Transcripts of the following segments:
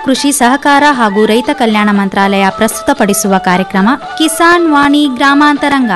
ಕೃಷಿ ಸಹಕಾರ ಹಾಗೂ ರೈತ ಕಲ್ಯಾಣ ಮಂತ್ರಾಲಯ ಪ್ರಸ್ತುತಪಡಿಸುವ ಕಾರ್ಯಕ್ರಮ ಕಿಸಾನ್ ವಾಣಿ ಗ್ರಾಮಾಂತರಂಗ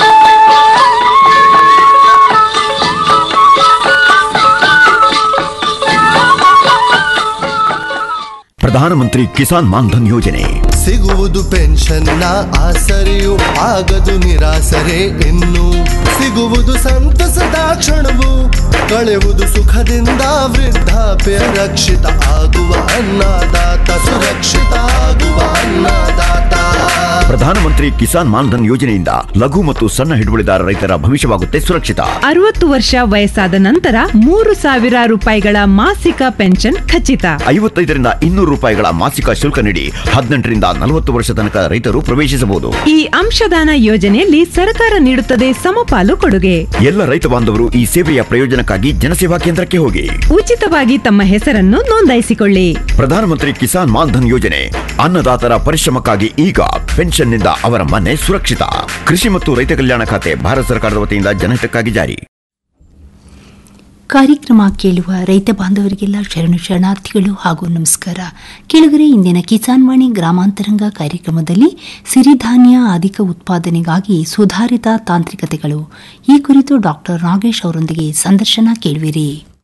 ಪ್ರಧಾನಮಂತ್ರಿ ಕಿಸಾನ್ ಮಾನ್ಧನ್ ಯೋಜನೆ ಸಿಗುವುದು ಪೆನ್ಷನ್ನ ಆಸರೆಯು ಆಗದು ನಿರಾಸರೆ ಇನ್ನು ಸಿಗುವುದು ಸಂತಸದ ಕ್ಷಣವು ಕಳೆಯುವುದು ಸುಖದಿಂದ ವೃದ್ಧಾಪ್ಯ ರಕ್ಷಿತ ಆಗುವ ಅನ್ನದಾತ ಸುರಕ್ಷಿತ ಆಗುವ ಅನ್ನದಾತ ಪ್ರಧಾನಮಂತ್ರಿ ಕಿಸಾನ್ ಮಾನ್ಧನ್ ಯೋಜನೆಯಿಂದ ಲಘು ಮತ್ತು ಸಣ್ಣ ಹಿಡುವಳಿದಾರ ರೈತರ ಭವಿಷ್ಯವಾಗುತ್ತೆ ಸುರಕ್ಷಿತ ಅರವತ್ತು ವರ್ಷ ವಯಸ್ಸಾದ ನಂತರ ಮೂರು ಸಾವಿರ ರೂಪಾಯಿಗಳ ಮಾಸಿಕ ಪೆನ್ಷನ್ ಖಚಿತ ಐವತ್ತೈದರಿಂದ ಇನ್ನೂರು ರೂಪಾಯಿಗಳ ಮಾಸಿಕ ಶುಲ್ಕ ನೀಡಿ ಹದಿನೆಂಟರಿಂದ ನಲವತ್ತು ವರ್ಷ ತನಕ ರೈತರು ಪ್ರವೇಶಿಸಬಹುದು ಈ ಅಂಶದಾನ ಯೋಜನೆಯಲ್ಲಿ ಸರ್ಕಾರ ನೀಡುತ್ತದೆ ಸಮಪಾಲು ಕೊಡುಗೆ ಎಲ್ಲ ರೈತ ಬಾಂಧವರು ಈ ಸೇವೆಯ ಪ್ರಯೋಜನಕ್ಕಾಗಿ ಜನಸೇವಾ ಕೇಂದ್ರಕ್ಕೆ ಹೋಗಿ ಉಚಿತವಾಗಿ ತಮ್ಮ ಹೆಸರನ್ನು ನೋಂದಾಯಿಸಿಕೊಳ್ಳಿ ಪ್ರಧಾನಮಂತ್ರಿ ಕಿಸಾನ್ ಮಾನ್ಧನ್ ಯೋಜನೆ ಅನ್ನದಾತರ ಪರಿಶ್ರಮಕ್ಕಾಗಿ ಈಗ ಪೆನ್ಷನ್ನಿಂದ ಅವರ ಮನೆ ಸುರಕ್ಷಿತ ಕೃಷಿ ಮತ್ತು ರೈತ ಕಲ್ಯಾಣ ಖಾತೆ ಭಾರತ ಸರ್ಕಾರದ ವತಿಯಿಂದ ಜನಹಿತಕ್ಕಾಗಿ ಜಾರಿ ಕಾರ್ಯಕ್ರಮ ಕೇಳುವ ರೈತ ಬಾಂಧವರಿಗೆಲ್ಲ ಶರಣು ಶರಣಾರ್ಥಿಗಳು ಹಾಗೂ ನಮಸ್ಕಾರ ಕೆಳಗರೆ ಇಂದಿನ ಕಿಸಾನ್ ವಾಣಿ ಗ್ರಾಮಾಂತರಂಗ ಕಾರ್ಯಕ್ರಮದಲ್ಲಿ ಸಿರಿಧಾನ್ಯ ಅಧಿಕ ಉತ್ಪಾದನೆಗಾಗಿ ಸುಧಾರಿತ ತಾಂತ್ರಿಕತೆಗಳು ಈ ಕುರಿತು ಡಾಕ್ಟರ್ ನಾಗೇಶ್ ಅವರೊಂದಿಗೆ ಸಂದರ್ಶನ ಕೇಳುವಿರಿ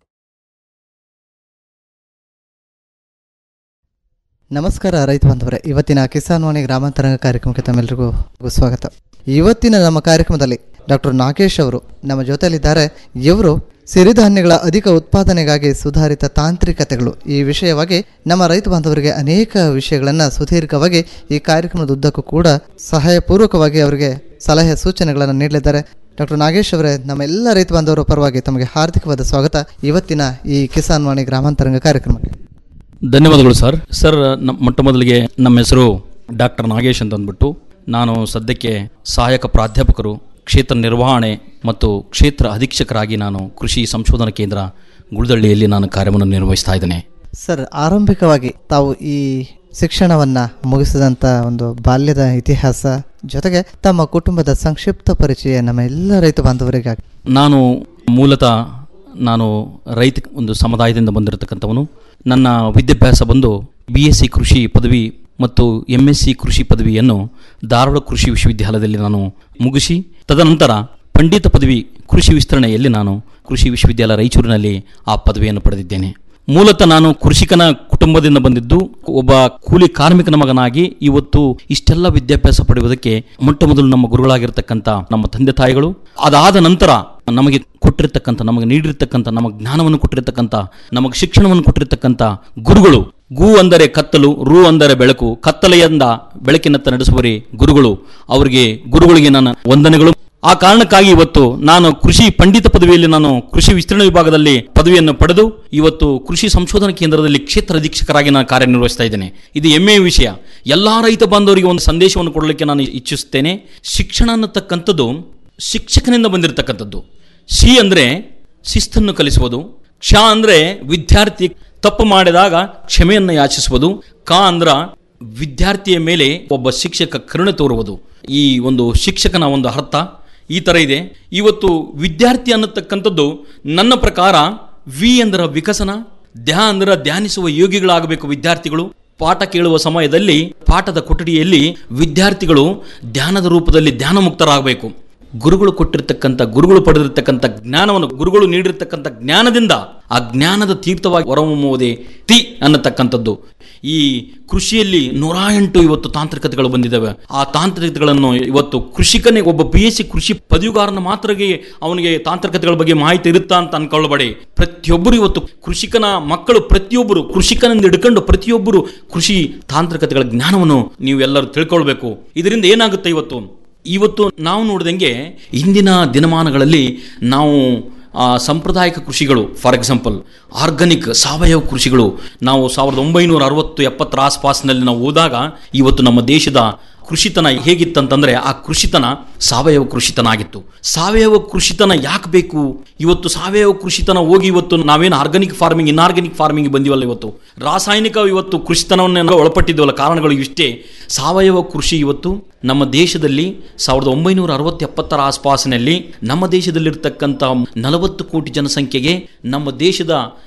ನಮಸ್ಕಾರ ರೈತ ಬಾಂಧವರೇ ಇವತ್ತಿನ ಕಿಸಾನ್ ವಾಣಿ ಗ್ರಾಮಾಂತರಂಗ ಕಾರ್ಯಕ್ರಮಕ್ಕೆ ತಮ್ಮೆಲ್ಲರಿಗೂ ಸ್ವಾಗತ ಇವತ್ತಿನ ನಮ್ಮ ಕಾರ್ಯಕ್ರಮದಲ್ಲಿ ಡಾಕ್ಟರ್ ನಾಗೇಶ್ ಅವರು ನಮ್ಮ ಜೊತೆಯಲ್ಲಿದ್ದಾರೆ ಇವರು ಸಿರಿಧಾನ್ಯಗಳ ಅಧಿಕ ಉತ್ಪಾದನೆಗಾಗಿ ಸುಧಾರಿತ ತಾಂತ್ರಿಕತೆಗಳು ಈ ವಿಷಯವಾಗಿ ನಮ್ಮ ರೈತ ಬಾಂಧವರಿಗೆ ಅನೇಕ ವಿಷಯಗಳನ್ನು ಸುದೀರ್ಘವಾಗಿ ಈ ಕಾರ್ಯಕ್ರಮದ ಉದ್ದಕ್ಕೂ ಕೂಡ ಸಹಾಯಪೂರ್ವಕವಾಗಿ ಅವರಿಗೆ ಸಲಹೆ ಸೂಚನೆಗಳನ್ನು ನೀಡಲಿದ್ದಾರೆ ಡಾಕ್ಟರ್ ನಾಗೇಶ್ ಅವರೇ ನಮ್ಮ ಎಲ್ಲ ರೈತ ಬಾಂಧವರ ಪರವಾಗಿ ತಮಗೆ ಹಾರ್ದಿಕವಾದ ಸ್ವಾಗತ ಇವತ್ತಿನ ಈ ಕಿಸಾನ್ ವಾಣಿ ಗ್ರಾಮಾಂತರಂಗ ಕಾರ್ಯಕ್ರಮಕ್ಕೆ ಧನ್ಯವಾದಗಳು ಸರ್ ಸರ್ ನಮ್ಮ ಮೊಟ್ಟ ಮೊದಲಿಗೆ ನಮ್ಮ ಹೆಸರು ಡಾಕ್ಟರ್ ನಾಗೇಶ್ ಅಂತ ಅಂದ್ಬಿಟ್ಟು ನಾನು ಸದ್ಯಕ್ಕೆ ಸಹಾಯಕ ಪ್ರಾಧ್ಯಾಪಕರು ಕ್ಷೇತ್ರ ನಿರ್ವಹಣೆ ಮತ್ತು ಕ್ಷೇತ್ರ ಅಧೀಕ್ಷಕರಾಗಿ ನಾನು ಕೃಷಿ ಸಂಶೋಧನಾ ಕೇಂದ್ರ ಗುಳದಳ್ಳಿಯಲ್ಲಿ ನಾನು ಕಾರ್ಯವನ್ನು ನಿರ್ವಹಿಸ್ತಾ ಇದ್ದೇನೆ ಸರ್ ಆರಂಭಿಕವಾಗಿ ತಾವು ಈ ಶಿಕ್ಷಣವನ್ನ ಮುಗಿಸಿದಂಥ ಒಂದು ಬಾಲ್ಯದ ಇತಿಹಾಸ ಜೊತೆಗೆ ತಮ್ಮ ಕುಟುಂಬದ ಸಂಕ್ಷಿಪ್ತ ಪರಿಚಯ ನಮ್ಮ ಎಲ್ಲ ರೈತ ಬಾಂಧವರಿಗಾಗಿ ನಾನು ಮೂಲತಃ ನಾನು ರೈತ ಒಂದು ಸಮುದಾಯದಿಂದ ಬಂದಿರತಕ್ಕಂಥವನು ನನ್ನ ವಿದ್ಯಾಭ್ಯಾಸ ಬಂದು ಬಿ ಎಸ್ ಸಿ ಕೃಷಿ ಪದವಿ ಮತ್ತು ಎಮ್ ಎಸ್ ಸಿ ಕೃಷಿ ಪದವಿಯನ್ನು ಧಾರವಾಡ ಕೃಷಿ ವಿಶ್ವವಿದ್ಯಾಲಯದಲ್ಲಿ ನಾನು ಮುಗಿಸಿ ತದನಂತರ ಪಂಡಿತ ಪದವಿ ಕೃಷಿ ವಿಸ್ತರಣೆಯಲ್ಲಿ ನಾನು ಕೃಷಿ ವಿಶ್ವವಿದ್ಯಾಲಯ ರಾಯಚೂರಿನಲ್ಲಿ ಆ ಪದವಿಯನ್ನು ಪಡೆದಿದ್ದೇನೆ ಮೂಲತಃ ನಾನು ಕೃಷಿಕನ ಕುಟುಂಬದಿಂದ ಬಂದಿದ್ದು ಒಬ್ಬ ಕೂಲಿ ಕಾರ್ಮಿಕನ ಮಗನಾಗಿ ಇವತ್ತು ಇಷ್ಟೆಲ್ಲ ವಿದ್ಯಾಭ್ಯಾಸ ಪಡೆಯುವುದಕ್ಕೆ ಮೊಟ್ಟ ಮೊದಲು ನಮ್ಮ ಗುರುಗಳಾಗಿರ್ತಕ್ಕಂಥ ನಮ್ಮ ತಂದೆ ತಾಯಿಗಳು ಅದಾದ ನಂತರ ನಮಗೆ ಕೊಟ್ಟಿರ್ತಕ್ಕಂಥ ನಮಗೆ ನೀಡಿರ್ತಕ್ಕಂಥ ನಮಗೆ ಜ್ಞಾನವನ್ನು ಕೊಟ್ಟಿರ್ತಕ್ಕಂಥ ನಮಗೆ ಶಿಕ್ಷಣವನ್ನು ಕೊಟ್ಟಿರ್ತಕ್ಕಂಥ ಗುರುಗಳು ಗೂ ಅಂದರೆ ಕತ್ತಲು ರು ಅಂದರೆ ಬೆಳಕು ಕತ್ತಲೆಯಿಂದ ಬೆಳಕಿನತ್ತ ನಡೆಸುವರಿ ಗುರುಗಳು ಅವರಿಗೆ ಗುರುಗಳಿಗೆ ನನ್ನ ವಂದನೆಗಳು ಆ ಕಾರಣಕ್ಕಾಗಿ ಇವತ್ತು ನಾನು ಕೃಷಿ ಪಂಡಿತ ಪದವಿಯಲ್ಲಿ ನಾನು ಕೃಷಿ ವಿಸ್ತರಣೆ ವಿಭಾಗದಲ್ಲಿ ಪದವಿಯನ್ನು ಪಡೆದು ಇವತ್ತು ಕೃಷಿ ಸಂಶೋಧನಾ ಕೇಂದ್ರದಲ್ಲಿ ಕ್ಷೇತ್ರ ಅಧೀಕ್ಷಕರಾಗಿ ನಾನು ಕಾರ್ಯನಿರ್ವಹಿಸ್ತಾ ಇದ್ದೇನೆ ಇದು ಹೆಮ್ಮೆಯ ವಿಷಯ ಎಲ್ಲಾ ರೈತ ಬಾಂಧವರಿಗೆ ಒಂದು ಸಂದೇಶವನ್ನು ಕೊಡಲಿಕ್ಕೆ ನಾನು ಇಚ್ಛಿಸುತ್ತೇನೆ ಶಿಕ್ಷಣ ಅನ್ನತಕ್ಕಂಥದ್ದು ಶಿಕ್ಷಕನಿಂದ ಬಂದಿರತಕ್ಕಂಥದ್ದು ಸಿ ಅಂದರೆ ಶಿಸ್ತನ್ನು ಕಲಿಸುವುದು ಕ್ಷ ಅಂದರೆ ವಿದ್ಯಾರ್ಥಿ ತಪ್ಪು ಮಾಡಿದಾಗ ಕ್ಷಮೆಯನ್ನು ಯಾಚಿಸುವುದು ಕ ಅಂದ್ರ ವಿದ್ಯಾರ್ಥಿಯ ಮೇಲೆ ಒಬ್ಬ ಶಿಕ್ಷಕ ಕರುಣೆ ತೋರುವುದು ಈ ಒಂದು ಶಿಕ್ಷಕನ ಒಂದು ಅರ್ಥ ಈ ಥರ ಇದೆ ಇವತ್ತು ವಿದ್ಯಾರ್ಥಿ ಅನ್ನತಕ್ಕಂಥದ್ದು ನನ್ನ ಪ್ರಕಾರ ವಿ ಅಂದ್ರ ವಿಕಸನ ಧ್ಯ ಅಂದ್ರ ಧ್ಯಾನಿಸುವ ಯೋಗಿಗಳಾಗಬೇಕು ವಿದ್ಯಾರ್ಥಿಗಳು ಪಾಠ ಕೇಳುವ ಸಮಯದಲ್ಲಿ ಪಾಠದ ಕೊಠಡಿಯಲ್ಲಿ ವಿದ್ಯಾರ್ಥಿಗಳು ಧ್ಯಾನದ ರೂಪದಲ್ಲಿ ಧ್ಯಾನ ಮುಕ್ತರಾಗಬೇಕು ಗುರುಗಳು ಕೊಟ್ಟಿರ್ತಕ್ಕಂಥ ಗುರುಗಳು ಪಡೆದಿರ್ತಕ್ಕಂಥ ಜ್ಞಾನವನ್ನು ಗುರುಗಳು ನೀಡಿರ್ತಕ್ಕಂಥ ಜ್ಞಾನದಿಂದ ಆ ಜ್ಞಾನದ ತೀರ್ಥವಾಗಿ ಹೊರಹೊಮ್ಮುವುದೇ ತಿ ಅನ್ನತಕ್ಕಂಥದ್ದು ಈ ಕೃಷಿಯಲ್ಲಿ ನೂರ ಎಂಟು ಇವತ್ತು ತಾಂತ್ರಿಕತೆಗಳು ಬಂದಿದ್ದಾವೆ ಆ ತಾಂತ್ರಿಕತೆಗಳನ್ನು ಇವತ್ತು ಕೃಷಿಕನೇ ಒಬ್ಬ ಬಿ ಎಸ್ ಸಿ ಕೃಷಿ ಪದವಿಗಾರನ ಮಾತ್ರಗೆ ಅವನಿಗೆ ತಾಂತ್ರಿಕತೆಗಳ ಬಗ್ಗೆ ಮಾಹಿತಿ ಇರುತ್ತಾ ಅಂತ ಅನ್ಕೊಳ್ಳಬೇಡಿ ಪ್ರತಿಯೊಬ್ಬರು ಇವತ್ತು ಕೃಷಿಕನ ಮಕ್ಕಳು ಪ್ರತಿಯೊಬ್ಬರು ಕೃಷಿಕನಿಂದ ಹಿಡ್ಕೊಂಡು ಪ್ರತಿಯೊಬ್ಬರು ಕೃಷಿ ತಾಂತ್ರಿಕತೆಗಳ ಜ್ಞಾನವನ್ನು ನೀವು ಎಲ್ಲರೂ ತಿಳ್ಕೊಳ್ಬೇಕು ಇದರಿಂದ ಏನಾಗುತ್ತೆ ಇವತ್ತು ಇವತ್ತು ನಾವು ನೋಡಿದಂಗೆ ಇಂದಿನ ದಿನಮಾನಗಳಲ್ಲಿ ನಾವು ಆ, ಸಾಂಪ್ರದಾಯಿಕ ಕೃಷಿಗಳು ಫಾರ್ ಎಕ್ಸಾಂಪಲ್ ಆರ್ಗಾನಿಕ್ ಸಾವಯವ ಕೃಷಿಗಳು ನಾವು ಸಾವಿರದ ಒಂಬೈನೂರ ಅರವತ್ತು ಎಪ್ಪತ್ತರ ಆಸ್ಪಾಸ್ನಲ್ಲಿ ನಾವು ಹೋದಾಗ ಇವತ್ತು ನಮ್ಮ ದೇಶದ ಕೃಷಿತನ ಹೇಗಿತ್ತಂತಂದ್ರೆ ಆ ಕೃಷಿತನ ಸಾವಯವ ಕೃಷಿತನ ಆಗಿತ್ತು ಸಾವಯವ ಕೃಷಿತನ ಯಾಕೆ ಬೇಕು ಇವತ್ತು ಸಾವಯವ ಕೃಷಿತನ ಹೋಗಿ ಇವತ್ತು ನಾವೇನು ಆರ್ಗಾನಿಕ್ ಫಾರ್ಮಿಂಗ್ ಇನ್ಆರ್ಗಾನಿಕ್ ಫಾರ್ಮಿಂಗ್ ಬಂದಿವಲ್ಲ ಇವತ್ತು ರಾಸಾಯನಿಕ ಇವತ್ತು ಕೃಷಿತನವನ್ನು ಒಳಪಟ್ಟಿದ್ವಲ್ಲ ಕಾರಣಗಳು ಇಷ್ಟೇ ಸಾವಯವ ಕೃಷಿ ಇವತ್ತು ನಮ್ಮ ದೇಶದಲ್ಲಿ ಸಾವಿರದ ಒಂಬೈನೂರ ಅರವತ್ತು ಎಪ್ಪತ್ತರ ಆಸ್ಪಾಸಿನಲ್ಲಿ ನಮ್ಮ ದೇಶದಲ್ಲಿರ್ತಕ್ಕಂಥ ನಲವತ್ತು ಕೋಟಿ ಜನಸಂಖ್ಯೆಗೆ ನಮ್ಮ ದೇಶದ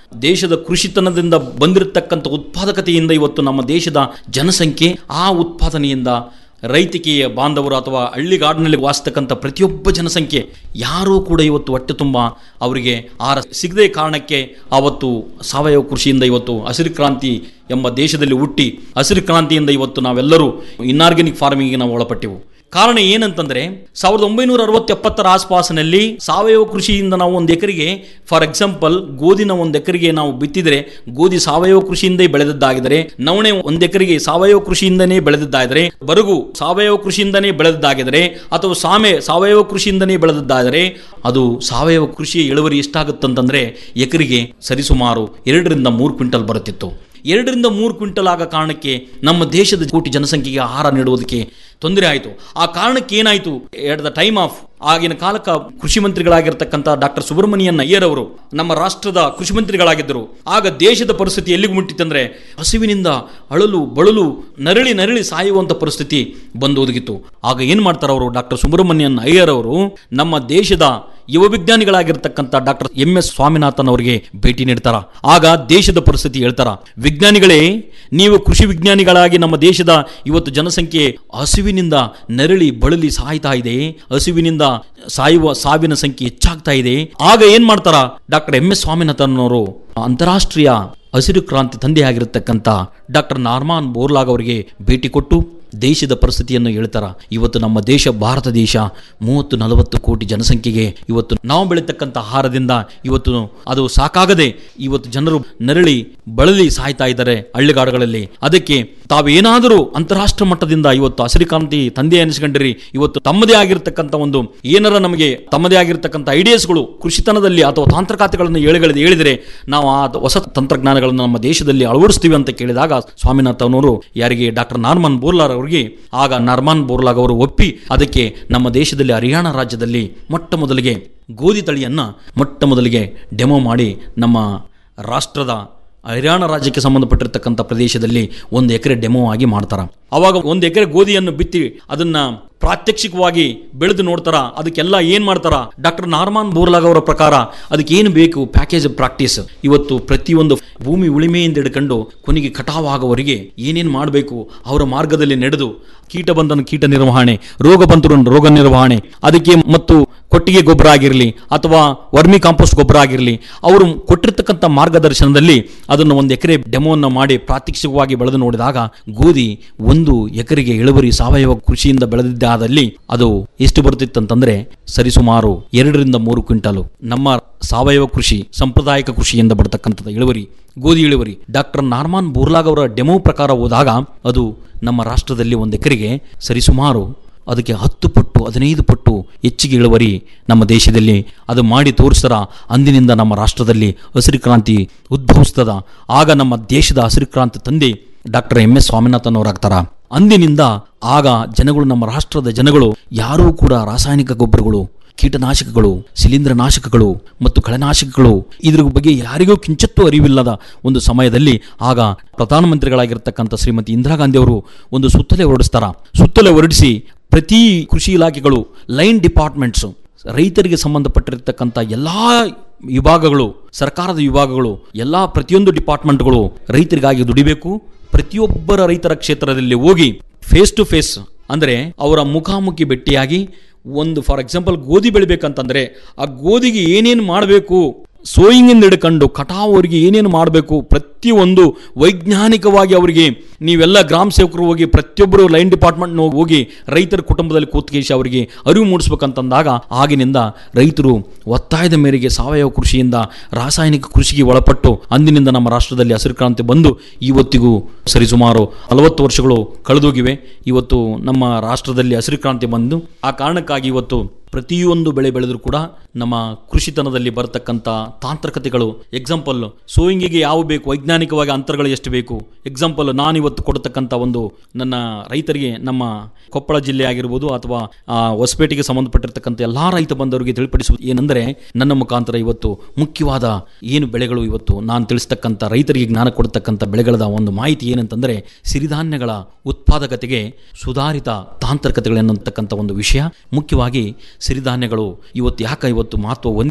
ದೇಶದ ಕೃಷಿತನದಿಂದ ಬಂದಿರತಕ್ಕಂಥ ಉತ್ಪಾದಕತೆಯಿಂದ ಇವತ್ತು ನಮ್ಮ ದೇಶದ ಜನಸಂಖ್ಯೆ ಆ ಉತ್ಪಾದನೆಯಿಂದ ರೈತಿಕೆಯ ಬಾಂಧವರು ಅಥವಾ ಹಳ್ಳಿಗಾಡಿನಲ್ಲಿ ವಾಸಿಸ್ತಕ್ಕಂಥ ಪ್ರತಿಯೊಬ್ಬ ಜನಸಂಖ್ಯೆ ಯಾರೂ ಕೂಡ ಇವತ್ತು ಹೊಟ್ಟೆ ತುಂಬ ಅವರಿಗೆ ಆಹಾರ ಸಿಗದೆ ಕಾರಣಕ್ಕೆ ಆವತ್ತು ಸಾವಯವ ಕೃಷಿಯಿಂದ ಇವತ್ತು ಹಸಿರು ಕ್ರಾಂತಿ ಎಂಬ ದೇಶದಲ್ಲಿ ಹುಟ್ಟಿ ಹಸಿರು ಕ್ರಾಂತಿಯಿಂದ ಇವತ್ತು ನಾವೆಲ್ಲರೂ ಇನ್ಆರ್ಗ್ಯಾನಿಕ್ ಫಾರ್ಮಿಂಗ್ಗೆ ನಾವು ಒಳಪಟ್ಟೆವು ಕಾರಣ ಏನಂತಂದ್ರೆ ಸಾವಿರದ ಒಂಬೈನೂರ ಅರವತ್ತೆಪ್ಪತ್ತರ ಆಸ್ಪಾಸಿನಲ್ಲಿ ಸಾವಯವ ಕೃಷಿಯಿಂದ ನಾವು ಒಂದು ಎಕರೆಗೆ ಫಾರ್ ಎಕ್ಸಾಂಪಲ್ ಗೋಧಿನ ಒಂದು ಎಕರೆಗೆ ನಾವು ಬಿತ್ತಿದರೆ ಗೋಧಿ ಸಾವಯವ ಕೃಷಿಯಿಂದ ಬೆಳೆದದ್ದಾಗಿದರೆ ನವಣೆ ಒಂದು ಎಕರೆಗೆ ಸಾವಯವ ಕೃಷಿಯಿಂದನೇ ಬೆಳೆದದ್ದಾದರೆ ಬರಗು ಸಾವಯವ ಕೃಷಿಯಿಂದನೇ ಬೆಳೆದದ್ದಾಗಿದರೆ ಅಥವಾ ಸಾಮೆ ಸಾವಯವ ಕೃಷಿಯಿಂದನೇ ಬೆಳೆದದ್ದಾದರೆ ಅದು ಸಾವಯವ ಕೃಷಿಯ ಇಳುವರಿ ಎಷ್ಟಾಗುತ್ತಂತಂದ್ರೆ ಎಕರೆಗೆ ಸರಿಸುಮಾರು ಎರಡರಿಂದ ಮೂರು ಕ್ವಿಂಟಲ್ ಬರುತ್ತಿತ್ತು ಎರಡರಿಂದ ಮೂರು ಕ್ವಿಂಟಲ್ ಆಗ ಕಾರಣಕ್ಕೆ ನಮ್ಮ ದೇಶದ ಕೋಟಿ ಜನಸಂಖ್ಯೆಗೆ ಆಹಾರ ನೀಡುವುದಕ್ಕೆ ತೊಂದರೆ ಆಯಿತು ಆ ಕಾರಣಕ್ಕೆ ಏನಾಯಿತು ಎಟ್ ದ ಟೈಮ್ ಆಫ್ ಆಗಿನ ಕಾಲಕ್ಕ ಕೃಷಿ ಮಂತ್ರಿಗಳಾಗಿರ್ತಕ್ಕಂಥ ಡಾಕ್ಟರ್ ಸುಬ್ರಹ್ಮಣ್ಯನ್ ಅಯ್ಯರ್ ಅವರು ನಮ್ಮ ರಾಷ್ಟ್ರದ ಕೃಷಿ ಮಂತ್ರಿಗಳಾಗಿದ್ದರು ಆಗ ದೇಶದ ಪರಿಸ್ಥಿತಿ ಎಲ್ಲಿಗೆ ಮುಟ್ಟಿತ್ತಂದ್ರೆ ಹಸಿವಿನಿಂದ ಅಳಲು ಬಳಲು ನರಳಿ ನರಳಿ ಸಾಯುವಂಥ ಪರಿಸ್ಥಿತಿ ಬಂದು ಒದಗಿತ್ತು ಆಗ ಏನು ಮಾಡ್ತಾರೆ ಅವರು ಡಾಕ್ಟರ್ ಸುಬ್ರಹ್ಮಣ್ಯನ್ ಅಯ್ಯರ್ ಅವರು ನಮ್ಮ ದೇಶದ ಯುವ ವಿಜ್ಞಾನಿಗಳಾಗಿರ್ತಕ್ಕಂಥ ಡಾಕ್ಟರ್ ಎಂ ಎಸ್ ಸ್ವಾಮಿನಾಥನ್ ಅವರಿಗೆ ಭೇಟಿ ನೀಡ್ತಾರ ಆಗ ದೇಶದ ಪರಿಸ್ಥಿತಿ ಹೇಳ್ತಾರ ವಿಜ್ಞಾನಿಗಳೇ ನೀವು ಕೃಷಿ ವಿಜ್ಞಾನಿಗಳಾಗಿ ನಮ್ಮ ದೇಶದ ಇವತ್ತು ಜನಸಂಖ್ಯೆ ಹಸಿವಿನಿಂದ ನರಳಿ ಬಳಲಿ ಸಾಯ್ತಾ ಇದೆ ಹಸಿವಿನಿಂದ ಸಾಯುವ ಸಾವಿನ ಸಂಖ್ಯೆ ಹೆಚ್ಚಾಗ್ತಾ ಇದೆ ಆಗ ಏನ್ ಮಾಡ್ತಾರ ಡಾಕ್ಟರ್ ಎಂ ಎಸ್ ಸ್ವಾಮಿನಾಥನ್ ಅವರು ಅಂತಾರಾಷ್ಟ್ರೀಯ ಹಸಿರು ಕ್ರಾಂತಿ ತಂದೆಯಾಗಿರತಕ್ಕಂಥ ಡಾಕ್ಟರ್ ನಾರ್ಮಾನ್ ಬೋರ್ಲಾಗ್ ಅವರಿಗೆ ಭೇಟಿ ಕೊಟ್ಟು ದೇಶದ ಪರಿಸ್ಥಿತಿಯನ್ನು ಹೇಳ್ತಾರ ಇವತ್ತು ನಮ್ಮ ದೇಶ ಭಾರತ ದೇಶ ಮೂವತ್ತು ನಲವತ್ತು ಕೋಟಿ ಜನಸಂಖ್ಯೆಗೆ ಇವತ್ತು ನಾವು ಬೆಳೀತಕ್ಕಂಥ ಆಹಾರದಿಂದ ಇವತ್ತು ಅದು ಸಾಕಾಗದೆ ಇವತ್ತು ಜನರು ನರಳಿ ಬಳಲಿ ಸಾಯ್ತಾ ಇದ್ದಾರೆ ಹಳ್ಳಿಗಾಡುಗಳಲ್ಲಿ ಅದಕ್ಕೆ ತಾವೇನಾದರೂ ಅಂತಾರಾಷ್ಟ್ರ ಮಟ್ಟದಿಂದ ಇವತ್ತು ಹಸಿರು ಕ್ರಾಂತಿ ತಂದೆ ಅನಿಸ್ಕೊಂಡಿರಿ ಇವತ್ತು ತಮ್ಮದೇ ಆಗಿರ್ತಕ್ಕಂಥ ಒಂದು ಏನಾರ ನಮಗೆ ತಮ್ಮದೇ ಆಗಿರ್ತಕ್ಕಂಥ ಐಡಿಯಾಸ್ಗಳು ಕೃಷಿತನದಲ್ಲಿ ಅಥವಾ ತಾಂತ್ರಿಕತೆಗಳನ್ನು ಹೇಳಿಗಳಿದೆ ಹೇಳಿದರೆ ನಾವು ಆ ಹೊಸ ತಂತ್ರಜ್ಞಾನಗಳನ್ನು ನಮ್ಮ ದೇಶದಲ್ಲಿ ಅಳವಡಿಸ್ತೀವಿ ಅಂತ ಕೇಳಿದಾಗ ಸ್ವಾಮಿನಾಥನವರು ಯಾರಿಗೆ ಡಾಕ್ಟರ್ ನಾರ್ಮನ್ ಬೋರ್ಲಾರ್ ಅವರಿಗೆ ಆಗ ನಾರ್ಮನ್ ಬೋರ್ಲಾಗ್ ಅವರು ಒಪ್ಪಿ ಅದಕ್ಕೆ ನಮ್ಮ ದೇಶದಲ್ಲಿ ಹರಿಯಾಣ ರಾಜ್ಯದಲ್ಲಿ ಮೊಟ್ಟ ಮೊದಲಿಗೆ ಗೋಧಿ ತಳಿಯನ್ನು ಮೊಟ್ಟ ಮೊದಲಿಗೆ ಡೆಮೋ ಮಾಡಿ ನಮ್ಮ ರಾಷ್ಟ್ರದ ಹರಿಯಾಣ ರಾಜ್ಯಕ್ಕೆ ಸಂಬಂಧಪಟ್ಟಿರ್ತಕ್ಕಂಥ ಪ್ರದೇಶದಲ್ಲಿ ಒಂದು ಎಕರೆ ಡೆಮೋ ಆಗಿ ಮಾಡ್ತಾರ ಅವಾಗ ಒಂದು ಎಕರೆ ಗೋಧಿಯನ್ನು ಬಿತ್ತಿ ಅದನ್ನ ಪ್ರಾತ್ಯಕ್ಷಿಕವಾಗಿ ಬೆಳೆದು ನೋಡ್ತಾರ ಅದಕ್ಕೆಲ್ಲ ಏನ್ ಮಾಡ್ತಾರ ಡಾಕ್ಟರ್ ನಾರ್ಮಾನ್ ಬೋರ್ಲಾಗ್ ಅವರ ಪ್ರಕಾರ ಅದಕ್ಕೆ ಏನು ಬೇಕು ಪ್ಯಾಕೇಜ್ ಪ್ರಾಕ್ಟೀಸ್ ಇವತ್ತು ಪ್ರತಿಯೊಂದು ಭೂಮಿ ಉಳಿಮೆಯಿಂದ ಹಿಡ್ಕೊಂಡು ಕೊನೆಗೆ ಕಟಾವಾಗುವವರೆಗೆ ಏನೇನು ಮಾಡಬೇಕು ಅವರ ಮಾರ್ಗದಲ್ಲಿ ನಡೆದು ಕೀಟ ಬಂದನು ಕೀಟ ನಿರ್ವಹಣೆ ರೋಗ ಬಂದರು ರೋಗ ನಿರ್ವಹಣೆ ಅದಕ್ಕೆ ಮತ್ತು ಕೊಟ್ಟಿಗೆ ಗೊಬ್ಬರ ಆಗಿರಲಿ ಅಥವಾ ವರ್ಮಿ ಕಾಂಪೋಸ್ಟ್ ಗೊಬ್ಬರ ಆಗಿರಲಿ ಅವರು ಕೊಟ್ಟಿರ್ತಕ್ಕಂಥ ಮಾರ್ಗದರ್ಶನದಲ್ಲಿ ಅದನ್ನು ಒಂದು ಎಕರೆ ಡೆಮೋವನ್ನು ಮಾಡಿ ಪ್ರಾತ್ಯಕ್ಷಿಕವಾಗಿ ಬೆಳೆದು ನೋಡಿದಾಗ ಗೋಧಿ ಒಂದು ಎಕರೆಗೆ ಇಳುವರಿ ಸಾವಯವ ಕೃಷಿಯಿಂದ ಬೆಳೆದಿದ್ದಾದಲ್ಲಿ ಅದು ಎಷ್ಟು ಬರುತ್ತಿತ್ತಂತಂದ್ರೆ ಸರಿಸುಮಾರು ಎರಡರಿಂದ ಮೂರು ಕ್ವಿಂಟಲು ನಮ್ಮ ಸಾವಯವ ಕೃಷಿ ಸಾಂಪ್ರದಾಯಿಕ ಕೃಷಿಯಿಂದ ಬರತಕ್ಕಂಥದ್ದು ಇಳುವರಿ ಗೋಧಿ ಇಳುವರಿ ಡಾಕ್ಟರ್ ನಾರ್ಮಾನ್ ಬುರ್ಲಾಗ್ ಅವರ ಡೆಮೋ ಪ್ರಕಾರ ಹೋದಾಗ ಅದು ನಮ್ಮ ರಾಷ್ಟ್ರದಲ್ಲಿ ಒಂದು ಎಕರೆಗೆ ಸರಿಸುಮಾರು ಅದಕ್ಕೆ ಹತ್ತು ಪಟ್ಟು ಹದಿನೈದು ಪಟ್ಟು ಹೆಚ್ಚಿಗೆ ಇಳುವರಿ ನಮ್ಮ ದೇಶದಲ್ಲಿ ಅದು ಮಾಡಿ ತೋರಿಸ್ತಾರ ಅಂದಿನಿಂದ ನಮ್ಮ ರಾಷ್ಟ್ರದಲ್ಲಿ ಹಸಿರು ಕ್ರಾಂತಿ ಉದ್ಭವಿಸ್ತದ ಆಗ ನಮ್ಮ ದೇಶದ ಹಸಿರು ಕ್ರಾಂತಿ ತಂದೆ ಡಾಕ್ಟರ್ ಎಂ ಎಸ್ ಸ್ವಾಮಿನಾಥನ್ ಅವರಾಗ್ತಾರ ಅಂದಿನಿಂದ ಆಗ ಜನಗಳು ನಮ್ಮ ರಾಷ್ಟ್ರದ ಜನಗಳು ಯಾರೂ ಕೂಡ ರಾಸಾಯನಿಕ ಗೊಬ್ಬರಗಳು ಕೀಟನಾಶಕಗಳು ಶಿಲೀಂಧ್ರನಾಶಕಗಳು ಮತ್ತು ಕಳೆನಾಶಕಗಳು ಇದ್ರ ಬಗ್ಗೆ ಯಾರಿಗೂ ಕಿಂಚತ್ತೂ ಅರಿವಿಲ್ಲದ ಒಂದು ಸಮಯದಲ್ಲಿ ಆಗ ಪ್ರಧಾನಮಂತ್ರಿಗಳಾಗಿರ್ತಕ್ಕಂಥ ಶ್ರೀಮತಿ ಇಂದಿರಾ ಗಾಂಧಿ ಅವರು ಒಂದು ಸುತ್ತಲೆ ಹೊರಡಿಸ್ತಾರ ಸುತ್ತಲೆ ಹೊರಡಿಸಿ ಪ್ರತಿ ಕೃಷಿ ಇಲಾಖೆಗಳು ಲೈನ್ ಡಿಪಾರ್ಟ್ಮೆಂಟ್ಸ್ ರೈತರಿಗೆ ಸಂಬಂಧಪಟ್ಟಿರ್ತಕ್ಕಂಥ ಎಲ್ಲಾ ವಿಭಾಗಗಳು ಸರ್ಕಾರದ ವಿಭಾಗಗಳು ಎಲ್ಲಾ ಪ್ರತಿಯೊಂದು ಡಿಪಾರ್ಟ್ಮೆಂಟ್ಗಳು ರೈತರಿಗಾಗಿ ದುಡಿಬೇಕು ಪ್ರತಿಯೊಬ್ಬರ ರೈತರ ಕ್ಷೇತ್ರದಲ್ಲಿ ಹೋಗಿ ಫೇಸ್ ಟು ಫೇಸ್ ಅಂದರೆ ಅವರ ಮುಖಾಮುಖಿ ಭೇಟಿಯಾಗಿ ಒಂದು ಫಾರ್ ಎಕ್ಸಾಂಪಲ್ ಗೋಧಿ ಬೆಳಿಬೇಕಂತಂದ್ರೆ ಆ ಗೋಧಿಗೆ ಏನೇನು ಮಾಡಬೇಕು ಸೋಯಿಂಗಿಂದ ಹಿಡ್ಕೊಂಡು ಕಟಾವವರಿಗೆ ಏನೇನು ಮಾಡಬೇಕು ಪ್ರತಿಯೊಂದು ವೈಜ್ಞಾನಿಕವಾಗಿ ಅವರಿಗೆ ನೀವೆಲ್ಲ ಗ್ರಾಮ ಸೇವಕರು ಹೋಗಿ ಪ್ರತಿಯೊಬ್ಬರು ಲೈನ್ ಡಿಪಾರ್ಟ್ಮೆಂಟ್ ಹೋಗಿ ರೈತರ ಕುಟುಂಬದಲ್ಲಿ ಕೂತ್ಕೇಶಿ ಅವರಿಗೆ ಅರಿವು ಮೂಡಿಸ್ಬೇಕಂತಂದಾಗ ಆಗಿನಿಂದ ರೈತರು ಒತ್ತಾಯದ ಮೇರೆಗೆ ಸಾವಯವ ಕೃಷಿಯಿಂದ ರಾಸಾಯನಿಕ ಕೃಷಿಗೆ ಒಳಪಟ್ಟು ಅಂದಿನಿಂದ ನಮ್ಮ ರಾಷ್ಟ್ರದಲ್ಲಿ ಹಸಿರು ಕ್ರಾಂತಿ ಬಂದು ಇವತ್ತಿಗೂ ಸರಿಸುಮಾರು ನಲವತ್ತು ವರ್ಷಗಳು ಕಳೆದೋಗಿವೆ ಇವತ್ತು ನಮ್ಮ ರಾಷ್ಟ್ರದಲ್ಲಿ ಹಸಿರು ಕ್ರಾಂತಿ ಬಂದು ಆ ಕಾರಣಕ್ಕಾಗಿ ಇವತ್ತು ಪ್ರತಿಯೊಂದು ಬೆಳೆ ಬೆಳೆದರೂ ಕೂಡ ನಮ್ಮ ಕೃಷಿತನದಲ್ಲಿ ಬರತಕ್ಕಂಥ ತಾಂತ್ರಿಕತೆಗಳು ಎಕ್ಸಾಂಪಲ್ ಸೋಯಿಂಗಿಗೆ ಯಾವ ಬೇಕು ವೈಜ್ಞಾನಿಕವಾಗಿ ಅಂತರಗಳು ಎಷ್ಟು ಬೇಕು ಎಕ್ಸಾಂಪಲ್ ನಾನಿವತ್ತು ಕೊಡತಕ್ಕಂಥ ಒಂದು ನನ್ನ ರೈತರಿಗೆ ನಮ್ಮ ಕೊಪ್ಪಳ ಜಿಲ್ಲೆ ಆಗಿರ್ಬೋದು ಅಥವಾ ಆ, ಹೊಸಪೇಟೆಗೆ ಸಂಬಂಧಪಟ್ಟಿರ್ತಕ್ಕಂಥ ಎಲ್ಲಾ ರೈತ ಬಂದವರಿಗೆ ತಿಳಿಪಡಿಸುವುದು ಏನೆಂದರೆ ನನ್ನ ಮುಖಾಂತರ ಇವತ್ತು ಮುಖ್ಯವಾದ ಏನು ಬೆಳೆಗಳು ಇವತ್ತು ನಾನು ತಿಳಿಸ್ತಕ್ಕಂಥ ರೈತರಿಗೆ ಜ್ಞಾನ ಕೊಡ್ತಕ್ಕಂಥ ಬೆಳೆಗಳ ಒಂದು ಮಾಹಿತಿ ಏನಂತಂದರೆ ಸಿರಿಧಾನ್ಯಗಳ ಉತ್ಪಾದಕತೆಗೆ ಸುಧಾರಿತ ತಾಂತ್ರಿಕತೆಗಳನ್ನತಕ್ಕಂಥ ಒಂದು ವಿಷಯ ಮುಖ್ಯವಾಗಿ ಸಿರಿಧಾನ್ಯಗಳು ಇವತ್ತು ಯಾಕೆ ಇವತ್ತು ಮಹತ್ವ ಹೊಂದಿವೆ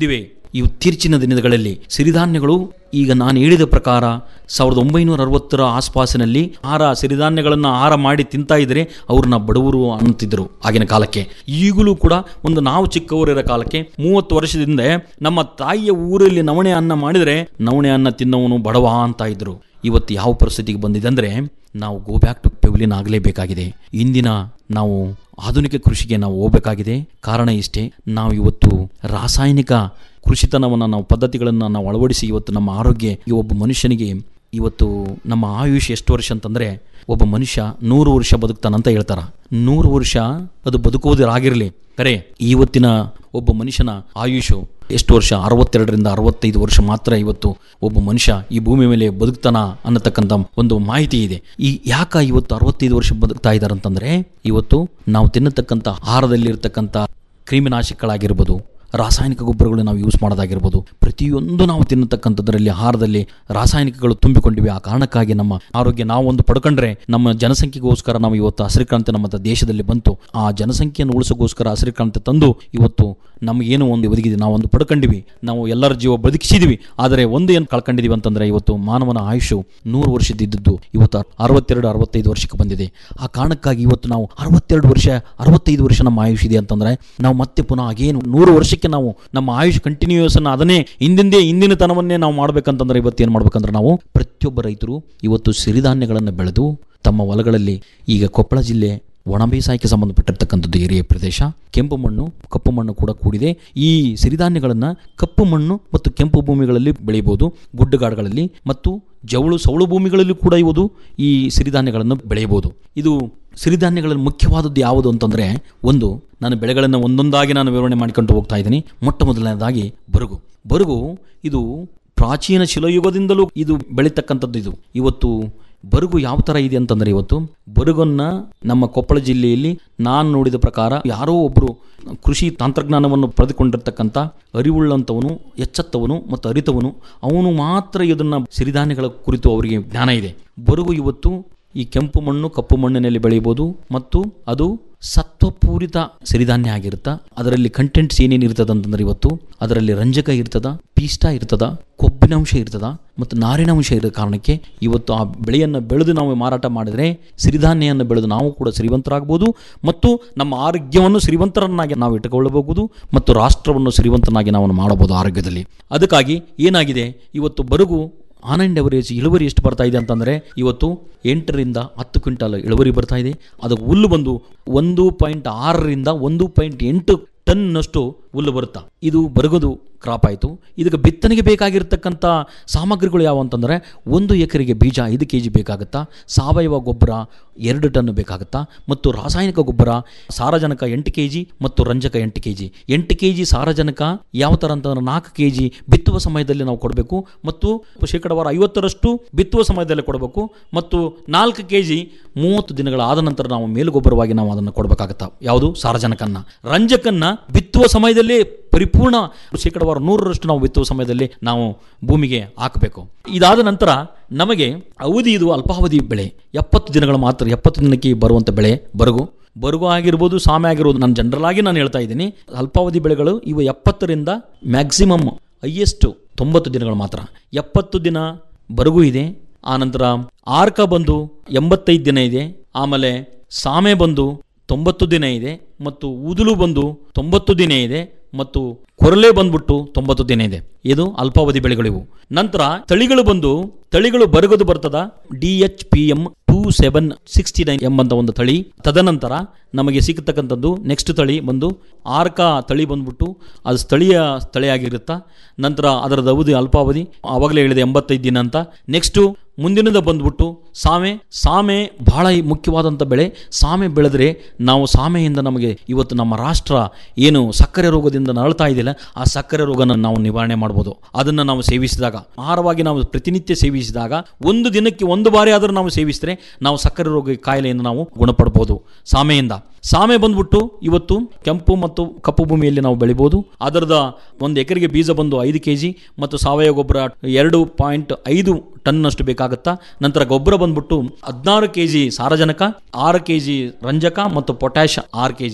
ಈ ಇತ್ತೀಚಿನ ದಿನಗಳಲ್ಲಿ ಸಿರಿಧಾನ್ಯಗಳು ಈಗ ನಾನು ಹೇಳಿದ ಪ್ರಕಾರ ಸಾವಿರದ ಒಂಬೈನೂರ ಅರವತ್ತರ ಆಸ್ಪಾಸಿನಲ್ಲಿ ಆಹಾರ ಸಿರಿಧಾನ್ಯಗಳನ್ನು ಆಹಾರ ಮಾಡಿ ತಿಂತಾ ಇದ್ರೆ ಅವ್ರನ್ನ ಬಡವರು ಅನ್ನುತ್ತಿದ್ದರು ಆಗಿನ ಕಾಲಕ್ಕೆ ಈಗಲೂ ಕೂಡ ಒಂದು ನಾವು ಚಿಕ್ಕವರಿರೋ ಕಾಲಕ್ಕೆ ಮೂವತ್ತು ವರ್ಷದಿಂದ ನಮ್ಮ ತಾಯಿಯ ಊರಲ್ಲಿ ನವಣೆ ಅನ್ನ ಮಾಡಿದರೆ ನವಣೆ ಅನ್ನ ತಿನ್ನವನು ಬಡವ ಅಂತ ಇದ್ರು ಇವತ್ತು ಯಾವ ಪರಿಸ್ಥಿತಿಗೆ ಬಂದಿದೆ ಅಂದರೆ ನಾವು ಗೋ ಬ್ಯಾಕ್ ಟು ಪೆವಿಲಿಯನ್ ಆಗಲೇಬೇಕಾಗಿದೆ ಇಂದಿನ ನಾವು ಆಧುನಿಕ ಕೃಷಿಗೆ ನಾವು ಹೋಗಬೇಕಾಗಿದೆ ಕಾರಣ ಇಷ್ಟೇ ನಾವು ಇವತ್ತು ರಾಸಾಯನಿಕ ಕೃಷಿತನವನ್ನು ನಾವು ಪದ್ಧತಿಗಳನ್ನು ನಾವು ಅಳವಡಿಸಿ ಇವತ್ತು ನಮ್ಮ ಆರೋಗ್ಯ ಈ ಒಬ್ಬ ಮನುಷ್ಯನಿಗೆ ಇವತ್ತು ನಮ್ಮ ಆಯುಷ್ ಎಷ್ಟು ವರ್ಷ ಅಂತಂದರೆ ಒಬ್ಬ ಮನುಷ್ಯ ನೂರು ವರ್ಷ ಬದುಕ್ತಾನಂತ ಹೇಳ್ತಾರ ನೂರು ವರ್ಷ ಅದು ಬದುಕುವುದಿರಾಗಿರಲಿ ಕರೆ ಇವತ್ತಿನ ಒಬ್ಬ ಮನುಷ್ಯನ ಆಯುಷು ಎಷ್ಟು ವರ್ಷ ಅರವತ್ತೆರಡರಿಂದ ಅರವತ್ತೈದು ವರ್ಷ ಮಾತ್ರ ಇವತ್ತು ಒಬ್ಬ ಮನುಷ್ಯ ಈ ಭೂಮಿ ಮೇಲೆ ಬದುಕ್ತಾನ ಅನ್ನತಕ್ಕಂಥ ಒಂದು ಮಾಹಿತಿ ಇದೆ ಈ ಯಾಕ ಇವತ್ತು ಅರವತ್ತೈದು ವರ್ಷ ಬದುಕ್ತಾ ಇದ್ದಾರೆ ಅಂತಂದ್ರೆ ಇವತ್ತು ನಾವು ತಿನ್ನತಕ್ಕಂಥ ಆಹಾರದಲ್ಲಿ ಇರತಕ್ಕಂಥ ಕ್ರಿಮಿನಾಶಕಗಳಾಗಿರ್ಬೋದು ರಾಸಾಯನಿಕ ಗೊಬ್ಬರಗಳು ನಾವು ಯೂಸ್ ಮಾಡೋದಾಗಿರ್ಬೋದು ಪ್ರತಿಯೊಂದು ನಾವು ತಿನ್ನತಕ್ಕಂಥದ್ರಲ್ಲಿ ಆಹಾರದಲ್ಲಿ ರಾಸಾಯನಿಕಗಳು ತುಂಬಿಕೊಂಡಿವೆ ಆ ಕಾರಣಕ್ಕಾಗಿ ನಮ್ಮ ಆರೋಗ್ಯ ನಾವು ಒಂದು ಪಡ್ಕೊಂಡ್ರೆ ನಮ್ಮ ಜನಸಂಖ್ಯೆಗೋಸ್ಕರ ನಾವು ಇವತ್ತು ಹಸಿರುಕ್ರಾಂತಿ ನಮ್ಮ ದೇಶದಲ್ಲಿ ಬಂತು ಆ ಜನಸಂಖ್ಯೆಯನ್ನು ಉಳಿಸೋಗೋಸ್ಕರ ಹಸಿರುಕ್ರಾಂತಿ ತಂದು ಇವತ್ತು ನಮಗೇನು ಒಂದು ಒದಗಿದೆ ನಾವು ಒಂದು ಪಡ್ಕೊಂಡಿವಿ ನಾವು ಎಲ್ಲರ ಜೀವ ಬದುಕಿಸಿದೀವಿ ಆದರೆ ಒಂದು ಏನು ಕಳ್ಕೊಂಡಿದೀವಿ ಅಂತಂದ್ರೆ ಇವತ್ತು ಮಾನವನ ಆಯುಷು ನೂರು ವರ್ಷದಿದ್ದದ್ದು ಇವತ್ತು ಅರವತ್ತೆರಡು ಅರವತ್ತೈದು ವರ್ಷಕ್ಕೆ ಬಂದಿದೆ ಆ ಕಾರಣಕ್ಕಾಗಿ ಇವತ್ತು ನಾವು ಅರವತ್ತೆರಡು ವರ್ಷ ಅರವತ್ತೈದು ವರ್ಷ ನಮ್ಮ ಆಯುಷ್ ಇದೆ ಅಂತಂದ್ರೆ ನಾವು ಮತ್ತೆ ಪುನಃ ಆಗೇನು ನೂರು ವರ್ಷಕ್ಕೆ ನಾವು ನಮ್ಮ ಆಯುಷ್ ಕಂಟಿನ್ಯೂಯಸ್ ಅನ್ನ ಅದನ್ನೇ ಹಿಂದಿಂದೇ ಹಿಂದಿನ ತನವನ್ನೇ ನಾವು ಮಾಡ್ಬೇಕಂತಂದ್ರೆ ಇವತ್ತು ಏನು ಮಾಡ್ಬೇಕಂದ್ರೆ ನಾವು ಪ್ರತಿಯೊಬ್ಬ ರೈತರು ಇವತ್ತು ಸಿರಿಧಾನ್ಯಗಳನ್ನು ಬೆಳೆದು ತಮ್ಮ ಹೊಲಗಳಲ್ಲಿ ಈಗ ಕೊಪ್ಪಳ ಜಿಲ್ಲೆ ಒಣ ಬೇಸಾಯಕ್ಕೆ ಸಂಬಂಧಪಟ್ಟಿರ್ತಕ್ಕಂಥದ್ದು ಏರಿಯ ಪ್ರದೇಶ ಕೆಂಪು ಮಣ್ಣು ಕಪ್ಪು ಮಣ್ಣು ಕೂಡ ಕೂಡಿದೆ ಈ ಸಿರಿಧಾನ್ಯಗಳನ್ನು ಕಪ್ಪು ಮಣ್ಣು ಮತ್ತು ಕೆಂಪು ಭೂಮಿಗಳಲ್ಲಿ ಬೆಳೆಯಬಹುದು ಗುಡ್ಡಗಾಡುಗಳಲ್ಲಿ ಮತ್ತು ಜವಳು ಸೌಳು ಭೂಮಿಗಳಲ್ಲಿ ಕೂಡ ಇವುದು ಈ ಸಿರಿಧಾನ್ಯಗಳನ್ನು ಬೆಳೆಯಬಹುದು ಇದು ಸಿರಿಧಾನ್ಯಗಳಲ್ಲಿ ಮುಖ್ಯವಾದದ್ದು ಯಾವುದು ಅಂತಂದರೆ ಒಂದು ನಾನು ಬೆಳೆಗಳನ್ನು ಒಂದೊಂದಾಗಿ ನಾನು ವಿವರಣೆ ಮಾಡಿಕೊಂಡು ಹೋಗ್ತಾ ಇದ್ದೀನಿ ಮೊಟ್ಟ ಮೊದಲನೇದಾಗಿ ಬರುಗು ಬರುಗು ಇದು ಪ್ರಾಚೀನ ಶಿಲಾಯುಗದಿಂದಲೂ ಇದು ಬೆಳೀತಕ್ಕಂಥದ್ದು ಇದು ಇವತ್ತು ಬರುಗು ಯಾವ ಥರ ಇದೆ ಅಂತಂದರೆ ಇವತ್ತು ಬರುಗನ್ನ ನಮ್ಮ ಕೊಪ್ಪಳ ಜಿಲ್ಲೆಯಲ್ಲಿ ನಾನು ನೋಡಿದ ಪ್ರಕಾರ ಯಾರೋ ಒಬ್ಬರು ಕೃಷಿ ತಂತ್ರಜ್ಞಾನವನ್ನು ಪಡೆದುಕೊಂಡಿರ್ತಕ್ಕಂಥ ಅರಿವುಳ್ಳಂಥವನು ಎಚ್ಚತ್ತವನು ಮತ್ತು ಅರಿತವನು ಅವನು ಮಾತ್ರ ಇದನ್ನು ಸಿರಿಧಾನ್ಯಗಳ ಕುರಿತು ಅವರಿಗೆ ಜ್ಞಾನ ಇದೆ ಬರುಗು ಇವತ್ತು ಈ ಕೆಂಪು ಮಣ್ಣು ಕಪ್ಪು ಮಣ್ಣಿನಲ್ಲಿ ಬೆಳೆಯಬಹುದು ಮತ್ತು ಅದು ಸತ್ವಪೂರಿತ ಸಿರಿಧಾನ್ಯ ಆಗಿರುತ್ತಾ ಅದರಲ್ಲಿ ಕಂಟೆಂಟ್ಸ್ ಏನೇನು ಇರ್ತದ ಅಂತಂದ್ರೆ ಇವತ್ತು ಅದರಲ್ಲಿ ರಂಜಕ ಇರ್ತದ ಪೀಷ್ಟ ಇರ್ತದ ಕೊಬ್ಬಿನಾಂಶ ಇರ್ತದ ಮತ್ತು ನಾರಿನಾಂಶ ಇರೋ ಕಾರಣಕ್ಕೆ ಇವತ್ತು ಆ ಬೆಳೆಯನ್ನು ಬೆಳೆದು ನಾವು ಮಾರಾಟ ಮಾಡಿದರೆ ಸಿರಿಧಾನ್ಯವನ್ನು ಬೆಳೆದು ನಾವು ಕೂಡ ಸಿರಿವಂತರಾಗಬಹುದು ಮತ್ತು ನಮ್ಮ ಆರೋಗ್ಯವನ್ನು ಸಿರಿವಂತರನ್ನಾಗಿ ನಾವು ಇಟ್ಟುಕೊಳ್ಳಬಹುದು ಮತ್ತು ರಾಷ್ಟ್ರವನ್ನು ಸಿರಿವಂತನಾಗಿ ನಾವು ಮಾಡಬಹುದು ಆರೋಗ್ಯದಲ್ಲಿ ಅದಕ್ಕಾಗಿ ಏನಾಗಿದೆ ಇವತ್ತು ಬರುಗು ಆನ್ ಆ್ಯಂಡ್ ಎವರೇಜ್ ಇಳುವರಿ ಎಷ್ಟು ಬರ್ತಾ ಇದೆ ಅಂತಂದರೆ ಇವತ್ತು ಎಂಟರಿಂದ ಹತ್ತು ಕ್ವಿಂಟಾಲ್ ಇಳುವರಿ ಬರ್ತಾ ಇದೆ ಅದು ಹುಲ್ಲು ಬಂದು ಒಂದು ಪಾಯಿಂಟ್ ಆರರಿಂದ ಒಂದು ಪಾಯಿಂಟ್ ಎಂಟು ಟನ್ನಷ್ಟು ಹುಲ್ಲು ಬರುತ್ತಾ ಇದು ಬರಗೋದು ಕ್ರಾಪ್ ಆಯಿತು ಇದಕ್ಕೆ ಬಿತ್ತನೆಗೆ ಬೇಕಾಗಿರ್ತಕ್ಕಂಥ ಸಾಮಗ್ರಿಗಳು ಯಾವ ಅಂತಂದರೆ ಒಂದು ಎಕರೆಗೆ ಬೀಜ ಐದು ಕೆ ಜಿ ಬೇಕಾಗುತ್ತಾ ಸಾವಯವ ಗೊಬ್ಬರ ಎರಡು ಟನ್ ಬೇಕಾಗುತ್ತಾ ಮತ್ತು ರಾಸಾಯನಿಕ ಗೊಬ್ಬರ ಸಾರಜನಕ ಎಂಟು ಕೆ ಜಿ ಮತ್ತು ರಂಜಕ ಎಂಟು ಕೆ ಜಿ ಎಂಟು ಕೆ ಜಿ ಸಾರಜನಕ ಯಾವ ಥರ ಅಂತಂದ್ರೆ ನಾಲ್ಕು ಕೆ ಜಿ ಬಿತ್ತುವ ಸಮಯದಲ್ಲಿ ನಾವು ಕೊಡಬೇಕು ಮತ್ತು ಶೇಕಡವಾರ ಐವತ್ತರಷ್ಟು ಬಿತ್ತುವ ಸಮಯದಲ್ಲಿ ಕೊಡಬೇಕು ಮತ್ತು ನಾಲ್ಕು ಕೆ ಜಿ ಮೂವತ್ತು ದಿನಗಳ ಆದ ನಂತರ ನಾವು ಮೇಲುಗೊಬ್ಬರವಾಗಿ ನಾವು ಅದನ್ನು ಕೊಡಬೇಕಾಗತ್ತಾ ಯಾವುದು ಸಾರಜನಕನ್ನ ರಂಜಕನ್ನ ಬಿತ್ತುವ ಸಮಯದಲ್ಲಿ ಪರಿಪೂರ್ಣ ಶೇಕಡವಾರ ನೂರರಷ್ಟು ನಾವು ಬಿತ್ತುವ ಸಮಯದಲ್ಲಿ ನಾವು ಭೂಮಿಗೆ ಹಾಕಬೇಕು ಇದಾದ ನಂತರ ನಮಗೆ ಅವಧಿ ಇದು ಅಲ್ಪಾವಧಿ ಬೆಳೆ ಎಪ್ಪತ್ತು ದಿನಗಳು ಮಾತ್ರ ಎಪ್ಪತ್ತು ದಿನಕ್ಕೆ ಬರುವಂಥ ಬೆಳೆ ಬರಗು ಬರಗು ಆಗಿರ್ಬೋದು ಸಾಮೆ ಆಗಿರ್ಬೋದು ನಾನು ಜನರಲ್ ಆಗಿ ನಾನು ಹೇಳ್ತಾ ಇದ್ದೀನಿ ಅಲ್ಪಾವಧಿ ಬೆಳೆಗಳು ಇವು ಎಪ್ಪತ್ತರಿಂದ ಮ್ಯಾಕ್ಸಿಮಮ್ ಹೈಯೆಸ್ಟ್ ತೊಂಬತ್ತು ದಿನಗಳು ಮಾತ್ರ ಎಪ್ಪತ್ತು ದಿನ ಬರಗು ಇದೆ ಆನಂತರ ಆರ್ಕ ಬಂದು ಎಂಬತ್ತೈದು ದಿನ ಇದೆ ಆಮೇಲೆ ಸಾಮೆ ಬಂದು ತೊಂಬತ್ತು ದಿನ ಇದೆ ಮತ್ತು ಊದಲು ಬಂದು ತೊಂಬತ್ತು ದಿನ ಇದೆ ಮತ್ತು ಕೊರಲೆ ಬಂದ್ಬಿಟ್ಟು ತೊಂಬತ್ತು ದಿನ ಇದೆ ಇದು ಅಲ್ಪಾವಧಿ ಬೆಳೆಗಳಿವು ನಂತರ ತಳಿಗಳು ಬಂದು ತಳಿಗಳು ಬರಗದು ಬರ್ತದ D H P M two seven sixty nine ಎಂಬಂತ ಒಂದು ತಳಿ ತದನಂತರ ನಮಗೆ ಸಿಗತಕ್ಕಂಥದ್ದು ನೆಕ್ಸ್ಟ್ ತಳಿ ಬಂದು ಆರ್ಕ ತಳಿ ಬಂದ್ಬಿಟ್ಟು ಅದು ಸ್ಥಳೀಯ ತಳಿಯಾಗಿರುತ್ತಾ ನಂತರ ಅದರದ ಅವಧಿ ಅಲ್ಪಾವಧಿ ಆವಾಗಲೇ ಹೇಳಿದೆ ಎಂಬತ್ತೈದು ದಿನ ಅಂತ ನೆಕ್ಸ್ಟು ಮುಂದಿನದ ಬಂದ್ಬಿಟ್ಟು ಸಾಮೆ ಸಾಮೆ ಬಹಳ ಮುಖ್ಯವಾದಂಥ ಬೆಳೆ ಸಾಮೆ ಬೆಳೆದ್ರೆ ನಾವು ಸಾಮೆಯಿಂದ ನಮಗೆ ಇವತ್ತು ನಮ್ಮ ರಾಷ್ಟ್ರ ಏನು ಸಕ್ಕರೆ ರೋಗದಿಂದ ನರಳ್ತಾ ಇದೆಯಲ್ಲ ಆ ಸಕ್ಕರೆ ರೋಗನ ನಾವು ನಿವಾರಣೆ ಮಾಡ್ಬೋದು ಅದನ್ನು ನಾವು ಸೇವಿಸಿದಾಗ ಆಹಾರವಾಗಿ ನಾವು ಪ್ರತಿನಿತ್ಯ ಸೇವಿಸಿದಾಗ ಒಂದು ದಿನಕ್ಕೆ ಒಂದು ಬಾರಿ ಆದರೂ ನಾವು ಸೇವಿಸಿದ್ರೆ ನಾವು ಸಕ್ಕರೆ ರೋಗ ಕಾಯಿಲೆಯಿಂದ ನಾವು ಗುಣಪಡ್ಬೋದು ಸಾಮೆಯಿಂದ ಸಾಮೆ ಬಂದ್ಬಿಟ್ಟು ಇವತ್ತು ಕೆಂಪು ಮತ್ತು ಕಪ್ಪು ಭೂಮಿಯಲ್ಲಿ ನಾವು ಬೆಳಿಬೋದು ಅದರದ ಒಂದು ಎಕರೆಗೆ ಬೀಜ ಬಂದು ಐದು ಕೆ ಜಿ ಮತ್ತು ಸಾವಯವ ಗೊಬ್ಬರ ಎರಡು ಪಾಯಿಂಟ್ ಐದು ಟನ್ನಷ್ಟು ಬೇಕಾಗುತ್ತಾ ನಂತರ ಗೊಬ್ಬರ ಬಂದ್ಬಿಟ್ಟು ಹದಿನಾರು ಕೆ ಜಿ ಸಾರಜನಕ ಆರು ಕೆ ಜಿ ರಂಜಕ ಮತ್ತು ಪೊಟ್ಯಾಶ್ ಆರು ಕೆ ಜಿ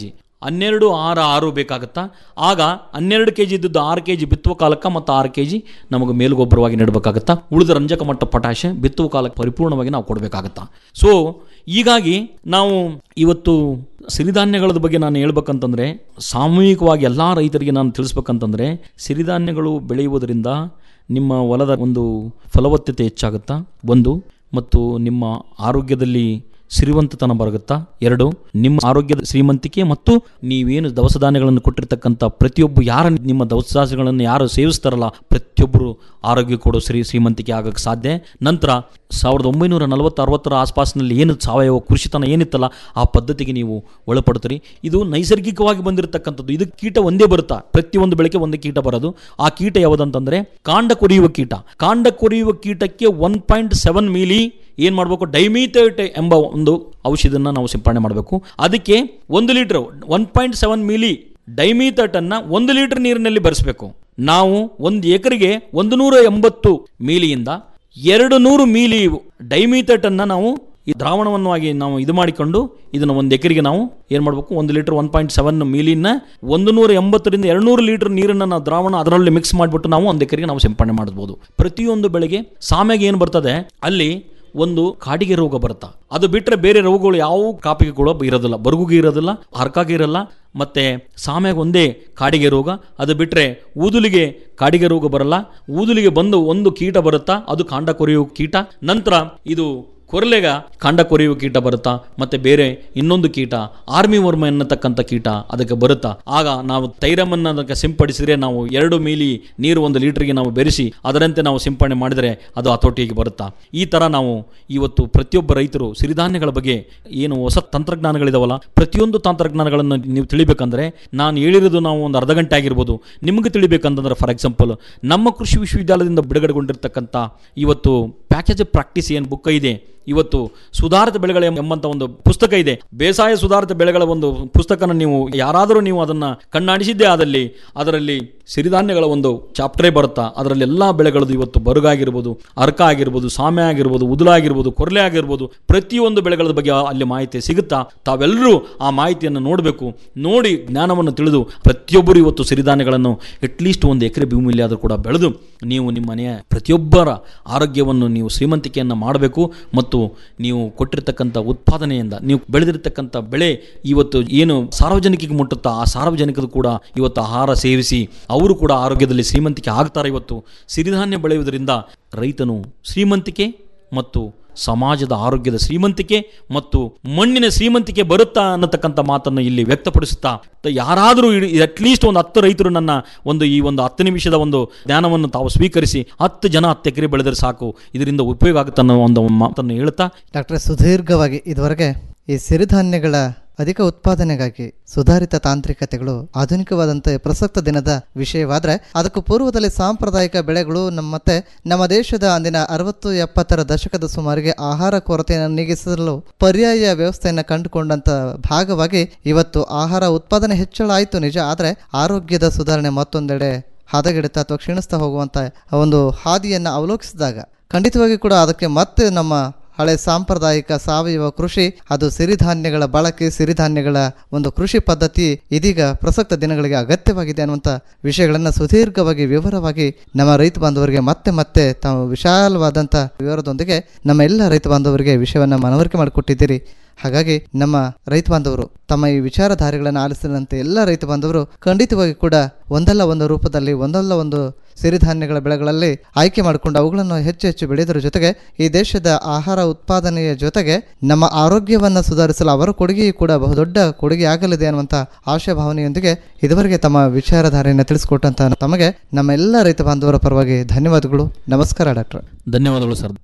ಹನ್ನೆರಡು ಆರು ಆರು ಬೇಕಾಗುತ್ತಾ ಆಗ ಹನ್ನೆರಡು ಕೆ ಜಿ ಇದ್ದದ್ದು ಆರು ಕೆ ಜಿ ಬಿತ್ತುವ ಕಾಲಕ್ಕೆ ಮತ್ತು ಆರು ಕೆ ಜಿ ನಮಗೆ ಮೇಲುಗೊಬ್ಬರವಾಗಿ ನೀಡಬೇಕಾಗುತ್ತಾ ಉಳಿದ ರಂಜಕ ಮಟ್ಟ ಪಟಾಶೆ ಬಿತ್ತುವ ಕಾಲಕ್ಕೆ ಪರಿಪೂರ್ಣವಾಗಿ ನಾವು ಕೊಡಬೇಕಾಗತ್ತಾ ಸೊ ಹೀಗಾಗಿ ನಾವು ಇವತ್ತು ಸಿರಿಧಾನ್ಯಗಳ ಬಗ್ಗೆ ನಾನು ಹೇಳ್ಬೇಕಂತಂದರೆ ಸಾಮೂಹಿಕವಾಗಿ ಎಲ್ಲ ರೈತರಿಗೆ ನಾನು ತಿಳಿಸ್ಬೇಕಂತಂದರೆ ಸಿರಿಧಾನ್ಯಗಳು ಬೆಳೆಯುವುದರಿಂದ ನಿಮ್ಮ ಹೊಲದ ಒಂದು ಫಲವತ್ತತೆ ಹೆಚ್ಚಾಗುತ್ತಾ ಒಂದು ಮತ್ತು ನಿಮ್ಮ ಆರೋಗ್ಯದಲ್ಲಿ ಸಿರಿವಂತತನ ಬರುತ್ತಾ ಎರಡು ನಿಮ್ಮ ಆರೋಗ್ಯದ ಶ್ರೀಮಂತಿಕೆ ಮತ್ತು ನೀವೇನು ದವಸ ಧಾನ್ಯಗಳನ್ನು ಕೊಟ್ಟಿರ್ತಕ್ಕಂಥ ಪ್ರತಿಯೊಬ್ಬ ಯಾರ ನಿಮ್ಮ ದವಸ ಧಾನ್ಯಗಳನ್ನು ಯಾರು ಸೇವಿಸ್ತಾರಲ್ಲ ಪ್ರತಿಯೊಬ್ಬರು ಆರೋಗ್ಯ ಕೊಡೋ ಶ್ರೀ ಶ್ರೀಮಂತಿಕೆ ಆಗಕ್ಕೆ ಸಾಧ್ಯ ನಂತರ ಸಾವಿರದ ಒಂಬೈನೂರ ನಲವತ್ತು ಅರವತ್ತರ ಆಸ್ಪಾಸ್ನಲ್ಲಿ ಏನು ಸಾವಯವ ಕೃಷಿತನ ಏನಿತ್ತಲ್ಲ ಆ ಪದ್ಧತಿಗೆ ನೀವು ಒಳಪಡ್ತೀರಿ ಇದು ನೈಸರ್ಗಿಕವಾಗಿ ಬಂದಿರತಕ್ಕಂಥದ್ದು ಇದು ಕೀಟ ಒಂದೇ ಬರುತ್ತಾ ಪ್ರತಿಯೊಂದು ಬೆಳೆಗೆ ಒಂದು ಕೀಟ ಬರೋದು ಆ ಕೀಟ ಯಾವುದಂತಂದ್ರೆ ಕಾಂಡ ಕೊರಿಯುವ ಕೀಟ ಕಾಂಡ ಕೊರಿಯುವ ಕೀಟಕ್ಕೆ ಒನ್ ಪಾಯಿಂಟ್ ಸೆವೆನ್ ಮಿಲಿ ಏನು ಮಾಡಬೇಕು ಡೈಮೀಥೇಟ್ ಎಂಬ ಒಂದು ಔಷಧಿಯನ್ನು ನಾವು ಸಿಂಪಡಣೆ ಮಾಡಬೇಕು ಅದಕ್ಕೆ ಒಂದು litre one point seven milli ಡೈಮೀಥೇಟನ್ನು ಒಂದು ಲೀಟರ್ ನೀರಿನಲ್ಲಿ ಬೆರೆಸಬೇಕು ನಾವು ಒಂದು ಎಕರೆಗೆ ಒಂದು ನೂರ ಎಂಬತ್ತು ಮೀಲಿಯಿಂದ ಎರಡು ನೂರು ಮೀಲಿ ಡೈಮೀಥೇಟನ್ನು ನಾವು ಈ ದ್ರಾವಣವನ್ನಾಗಿ ನಾವು ಇದು ಮಾಡಿಕೊಂಡು ಇದನ್ನು ಒಂದು ಎಕರೆಗೆ ನಾವು ಏನು ಮಾಡಬೇಕು ಒಂದು ಲೀಟರ್ ಒನ್ ಪಾಯಿಂಟ್ ಸೆವೆನ್ ಮೀಲಿನ ಒಂದು ನೂರ ಎಂಬತ್ತರಿಂದ ಎರಡು ನೂರು ಲೀಟರ್ ನೀರನ್ನು ನಾವು ದ್ರಾವಣ ಅದರಲ್ಲಿ ಮಿಕ್ಸ್ ಮಾಡಿಬಿಟ್ಟು ನಾವು ಒಂದು ಎಕರೆಗೆ ನಾವು ಸಿಂಪಡಣೆ ಮಾಡ್ಬೋದು ಪ್ರತಿಯೊಂದು ಬೆಳೆಗೆ ಸಾಮೆಗೆ ಏನು ಬರ್ತದೆ ಅಲ್ಲಿ ಒಂದು ಕಾಡಿಗೆ ರೋಗ ಬರುತ್ತಾ ಅದು ಬಿಟ್ಟರೆ ಬೇರೆ ರೋಗಗಳು ಯಾವ ಕಾಪಿಗೆ ಕೂಡ ಇರೋದಿಲ್ಲ ಬರುಗುಗೆ ಇರೋದಿಲ್ಲ ಹರ್ಕಾಗೆ ಇರಲ್ಲ ಮತ್ತು ಸಾಮ್ಯಾಗ ಒಂದೇ ಕಾಡಿಗೆ ರೋಗ ಅದು ಬಿಟ್ಟರೆ ಊದುಲಿಗೆ ಕಾಡಿಗೆ ರೋಗ ಬರಲ್ಲ ಊದುಲಿಗೆ ಬಂದು ಒಂದು ಕೀಟ ಬರುತ್ತಾ ಅದು ಕಾಂಡ ಕೊರೆಯುವ ಕೀಟ ನಂತರ ಇದು ಕೊರಲೆಗ ಕಾಂಡ ಕೊರೆಯುವ ಕೀಟ ಬರುತ್ತಾ ಮತ್ತೆ ಬೇರೆ ಇನ್ನೊಂದು ಕೀಟ ಆರ್ಮಿ ವರ್ಮ ಎನ್ನತಕ್ಕಂಥ ಕೀಟ ಅದಕ್ಕೆ ಬರುತ್ತಾ ಆಗ ನಾವು ತೈರಮನ್ನು ಅದಕ್ಕೆ ಸಿಂಪಡಿಸಿದರೆ ನಾವು ಎರಡು ಮೀಲಿ ನೀರು ಒಂದು ಲೀಟರ್ಗೆ ನಾವು ಬೆರೆಸಿ ಅದರಂತೆ ನಾವು ಸಿಂಪಡಣೆ ಮಾಡಿದರೆ ಅದು ಹತೋಟಿಗೆ ಬರುತ್ತಾ ಈ ಥರ ನಾವು ಇವತ್ತು ಪ್ರತಿಯೊಬ್ಬ ರೈತರು ಸಿರಿಧಾನ್ಯಗಳ ಬಗ್ಗೆ ಏನು ಹೊಸ ತಂತ್ರಜ್ಞಾನಗಳಿದಾವಲ್ಲ ಪ್ರತಿಯೊಂದು ತಂತ್ರಜ್ಞಾನಗಳನ್ನು ನೀವು ತಿಳಿಬೇಕಂದ್ರೆ ನಾನು ಹೇಳಿರೋದು ನಾವು ಒಂದು ಅರ್ಧ ಗಂಟೆ ಆಗಿರ್ಬೋದು ನಿಮಗೆ ತಿಳಿಬೇಕಂತಂದ್ರೆ ಫಾರ್ ಎಕ್ಸಾಂಪಲ್ ನಮ್ಮ ಕೃಷಿ ವಿಶ್ವವಿದ್ಯಾಲಯದಿಂದ ಬಿಡುಗಡೆಗೊಂಡಿರ್ತಕ್ಕಂಥ ಇವತ್ತು ಪ್ಯಾಕೇಜ್ ಪ್ರಾಕ್ಟೀಸ್ ಏನು ಬುಕ್ ಇದೆ ಇವತ್ತು ಸುಧಾರಿತ ಬೆಳೆಗಳ ಎಂಬಂತ ಒಂದು ಪುಸ್ತಕ ಇದೆ ಬೇಸಾಯ ಸುಧಾರಿತ ಬೆಳೆಗಳ ಒಂದು ಪುಸ್ತಕನ ನೀವು ಯಾರಾದರೂ ನೀವು ಅದನ್ನ ಕಣ್ಣಾಡಿಸಿದ್ದೇ ಆದಲ್ಲಿ ಅದರಲ್ಲಿ ಸಿರಿಧಾನ್ಯಗಳ ಒಂದು ಚಾಪ್ಟರೇ ಬರುತ್ತಾ ಅದರಲ್ಲಿ ಎಲ್ಲ ಬೆಳೆಗಳದ್ದು ಇವತ್ತು ಬರುಗಾಗಿರ್ಬೋದು ಅರ್ಕ ಆಗಿರ್ಬೋದು ಸಾಮ್ಯ ಆಗಿರ್ಬೋದು ಉದುಲ ಆಗಿರ್ಬೋದು ಕೊರ್ಲೆ ಆಗಿರ್ಬೋದು ಪ್ರತಿಯೊಂದು ಬೆಳೆಗಳ ಬಗ್ಗೆ ಅಲ್ಲಿ ಮಾಹಿತಿ ಸಿಗುತ್ತಾ ತಾವೆಲ್ಲರೂ ಆ ಮಾಹಿತಿಯನ್ನು ನೋಡಬೇಕು ನೋಡಿ ಜ್ಞಾನವನ್ನು ತಿಳಿದು ಪ್ರತಿಯೊಬ್ಬರು ಇವತ್ತು ಸಿರಿಧಾನ್ಯಗಳನ್ನು ಅಟ್ಲೀಸ್ಟ್ ಒಂದು ಎಕರೆ ಭೂಮಿಯಲ್ಲಿ ಆದರೂ ಕೂಡ ಬೆಳೆದು ನೀವು ನಿಮ್ಮ ಮನೆಯ ಪ್ರತಿಯೊಬ್ಬರ ಆರೋಗ್ಯವನ್ನು ನೀವು ಶ್ರೀಮಂತಿಕೆಯನ್ನು ಮಾಡಬೇಕು ಮತ್ತು ನೀವು ಕೊಟ್ಟಿರ್ತಕ್ಕಂಥ ಉತ್ಪಾದನೆಯಿಂದ ನೀವು ಬೆಳೆದಿರ್ತಕ್ಕಂಥ ಬೆಳೆ ಇವತ್ತು ಏನು ಸಾರ್ವಜನಿಕರಿಗೆ ಮುಟ್ಟುತ್ತಾ ಆ ಸಾರ್ವಜನಿಕರು ಕೂಡ ಇವತ್ತು ಆಹಾರ ಸೇವಿಸಿ ಅವರು ಕೂಡ ಆರೋಗ್ಯದಲ್ಲಿ ಶ್ರೀಮಂತಿಕೆ ಆಗ್ತಾರೆ ಇವತ್ತು ಸಿರಿಧಾನ್ಯ ಬೆಳೆಯುವುದರಿಂದ ರೈತನು ಶ್ರೀಮಂತಿಕೆ ಮತ್ತು ಸಮಾಜದ ಆರೋಗ್ಯದ ಶ್ರೀಮಂತಿಕೆ ಮತ್ತು ಮಣ್ಣಿನ ಶ್ರೀಮಂತಿಕೆ ಬರುತ್ತಾ ಅನ್ನತಕ್ಕಂಥ ಮಾತನ್ನು ಇಲ್ಲಿ ವ್ಯಕ್ತಪಡಿಸುತ್ತಾ ತ- ಯಾರಾದರೂ ಅಟ್ಲೀಸ್ಟ್ ಒಂದು ಹತ್ತು ರೈತರು ನನ್ನ ಒಂದು ಈ ಒಂದು ಹತ್ತು ನಿಮಿಷದ ಒಂದು ಜ್ಞಾನವನ್ನು ತಾವು ಸ್ವೀಕರಿಸಿ ಹತ್ತು ಜನ ಹತ್ತು ಎಕರೆ ಬೆಳೆದರೆ ಸಾಕು ಇದರಿಂದ ಉಪಯೋಗ ಆಗುತ್ತೆ ಅನ್ನೋ ಒಂದು ಮಾತನ್ನು ಹೇಳ್ತಾ ಡಾಕ್ಟರ್ ಸುದೀರ್ಘವಾಗಿ ಇದುವರೆಗೆ ಈ ಸಿರಿಧಾನ್ಯಗಳ ಅಧಿಕ ಉತ್ಪಾದನೆಗಾಗಿ ಸುಧಾರಿತ ತಾಂತ್ರಿಕತೆಗಳು ಆಧುನಿಕವಾದಂಥ ಪ್ರಸಕ್ತ ದಿನದ ವಿಷಯವಾದರೆ ಅದಕ್ಕೂ ಪೂರ್ವದಲ್ಲಿ ಸಾಂಪ್ರದಾಯಿಕ ಬೆಳೆಗಳು ನಮ್ಮ ಮತ್ತೆ ನಮ್ಮ ದೇಶದ ಅಂದಿನ ಅರವತ್ತು ಎಪ್ಪತ್ತರ ದಶಕದ ಸುಮಾರಿಗೆ ಆಹಾರ ಕೊರತೆಯನ್ನು ನೀಗಿಸಲು ಪರ್ಯಾಯ ವ್ಯವಸ್ಥೆಯನ್ನು ಕಂಡುಕೊಂಡಂತ ಭಾಗವಾಗಿ ಇವತ್ತು ಆಹಾರ ಉತ್ಪಾದನೆ ಹೆಚ್ಚಳ ಆಯಿತು ನಿಜ ಆದರೆ ಆರೋಗ್ಯದ ಸುಧಾರಣೆ ಮತ್ತೊಂದೆಡೆ ಹದಗೆಡುತ್ತಾ ಅಥವಾ ಕ್ಷೀಣಿಸ್ತಾ ಹೋಗುವಂಥ ಒಂದು ಹಾದಿಯನ್ನು ಅವಲೋಕಿಸಿದಾಗ ಖಂಡಿತವಾಗಿ ಕೂಡ ಅದಕ್ಕೆ ಮತ್ತೆ ನಮ್ಮ ಹಳೆ ಸಾಂಪ್ರದಾಯಿಕ ಸಾವಯವ ಕೃಷಿ ಅದು ಸಿರಿಧಾನ್ಯಗಳ ಬಳಕೆ ಸಿರಿಧಾನ್ಯಗಳ ಒಂದು ಕೃಷಿ ಪದ್ಧತಿ ಇದೀಗ ಪ್ರಸಕ್ತ ದಿನಗಳಿಗೆ ಅಗತ್ಯವಾಗಿದೆ ಅನ್ನುವಂಥ ವಿಷಯಗಳನ್ನು ಸುದೀರ್ಘವಾಗಿ ವಿವರವಾಗಿ ನಮ್ಮ ರೈತ ಬಾಂಧವರಿಗೆ ಮತ್ತೆ ಮತ್ತೆ ತಾವು ವಿಶಾಲವಾದಂಥ ವಿವರದೊಂದಿಗೆ ನಮ್ಮ ಎಲ್ಲ ರೈತ ಬಾಂಧವರಿಗೆ ವಿಷಯವನ್ನು ಮನವರಿಕೆ ಮಾಡಿಕೊಟ್ಟಿದ್ದೀರಿ ಹಾಗಾಗಿ ನಮ್ಮ ರೈತ ಬಾಂಧವರು ತಮ್ಮ ಈ ವಿಚಾರಧಾರೆಗಳನ್ನು ಆಲಿಸಿದಂತೆ ಎಲ್ಲ ರೈತ ಬಾಂಧವರು ಖಂಡಿತವಾಗಿ ಕೂಡ ಒಂದಲ್ಲ ಒಂದು ರೂಪದಲ್ಲಿ ಒಂದಲ್ಲ ಒಂದು ಸಿರಿಧಾನ್ಯಗಳ ಬೆಳೆಗಳಲ್ಲಿ ಆಯ್ಕೆ ಮಾಡಿಕೊಂಡು ಅವುಗಳನ್ನು ಹೆಚ್ಚು ಹೆಚ್ಚು ಬೆಳೆಯುವುದರ ಜೊತೆಗೆ ಈ ದೇಶದ ಆಹಾರ ಉತ್ಪಾದನೆಯ ಜೊತೆಗೆ ನಮ್ಮ ಆರೋಗ್ಯವನ್ನು ಸುಧಾರಿಸಲು ಅವರ ಕೊಡುಗೆಯೂ ಕೂಡ ಬಹುದೊಡ್ಡ ಕೊಡುಗೆ ಆಗಲಿದೆ ಅನ್ನುವಂಥ ಆಶಾಭಾವನೆಯೊಂದಿಗೆ ಇದುವರೆಗೆ ತಮ್ಮ ವಿಚಾರಧಾರೆಯನ್ನು ತಿಳಿಸಿಕೊಟ್ಟಂತ ತಮಗೆ ನಮ್ಮ ಎಲ್ಲ ರೈತ ಬಾಂಧವರ ಪರವಾಗಿ ಧನ್ಯವಾದಗಳು ನಮಸ್ಕಾರ ಡಾಕ್ಟರ್ ಧನ್ಯವಾದಗಳು ಸರ್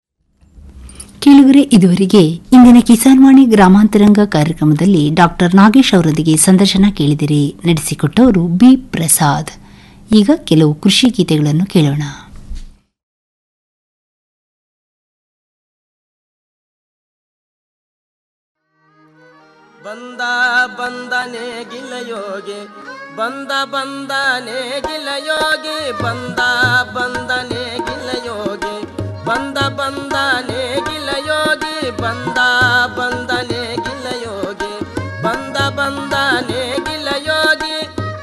ಕೇಳುಗರೆ ಇದುವರೆಗೆ ಇಂದಿನ ಕಿಸಾನ್ ವಾಣಿ ಗ್ರಾಮಾಂತರಂಗ ಕಾರ್ಯಕ್ರಮದಲ್ಲಿ ಡಾಕ್ಟರ್ ನಾಗೇಶ್ ಅವರೊಂದಿಗೆ ಸಂದರ್ಶನ ಕೇಳಿದಿರಿ ನಡೆಸಿಕೊಟ್ಟವರು ಬಿ ಪ್ರಸಾದ್ ಈಗ ಕೆಲವು ಕೃಷಿ ಗೀತೆಗಳನ್ನು ಕೇಳೋಣ ಬಂದ ಬಂದನೆ ಗಿಲಯೋಗಿ ಬಂದ ಬಂದನೆ ಗಿಲಯೋಗಿ ಬಂದ ಬಂದನೆ ಗಿಲಯೋಗಿ ಬಂದ ಬಂದನೆ ಗಿಲಯೋಗಿ ಬಂದ ಬಂದನೆ ಗಿಲಯೋಗಿ ಬಂದ ಬಂದನೆ ಗಿಲಯೋಗಿ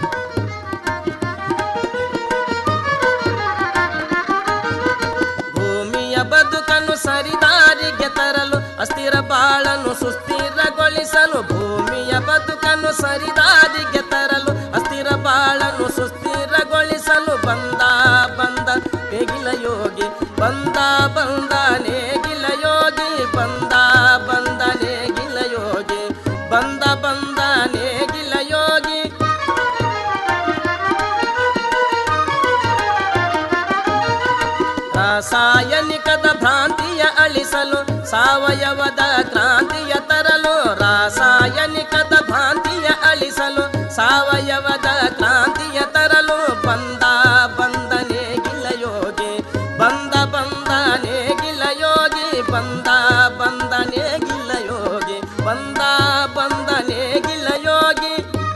ಭೂಮಿಯ ಬದುಕನ್ನು ಸರಿದಾರಿಗೆ ತರಲು ಅಸ್ಥಿರ ಬಾಳನ್ನು ಸುಸ್ಥಿರಗೊಳಿಸಲು ಭೂಮಿಯ ಬದುಕನ್ನು ಸರಿದಾರಿಗೆ ತರಲು ಅಸ್ಥಿರ ಬಾಳನ್ನು ಸುಸ್ಥಿರಗೊಳಿಸಲು ಬಂದ ಬಂದ ನೇಗಿಲ ಯೋಗಿ ಬಂದ ಬಂದ ನೇಗಿಲ ಯೋಗಿ ಬಂದ ಬಂದ ನೇಗಿಲ ಯೋಗಿ ಬಂದ ಬಂದ ನೇಗಿಲ ಯೋಗಿ ರಾಸಾಯನಿಕದ ಭ್ರಾಂತಿಯ ಅಳಿಸಲು ಸಾವಯವದ ಕ್ರಾಂತಿಯ ತರಲು ರಾಸಾಯನಿಕದ ಭ್ರಾಂತಿಯ ಅಳಿಸಲು ಸಾವಯವದ ಕ್ರಾಂತಿಯ ತರಲು ಬಂದ ಬಂದನೆ ಗಿಲಯೋಗಿ ಬಂದ ಬಂದನೆ ಗಿಲಯೋಗಿ ಬಂದ ಬಂದನೆ ಗಿಲಯೋಗಿ ಬಂದ ಬಂದನೆ ಗಿಲಯೋಗಿ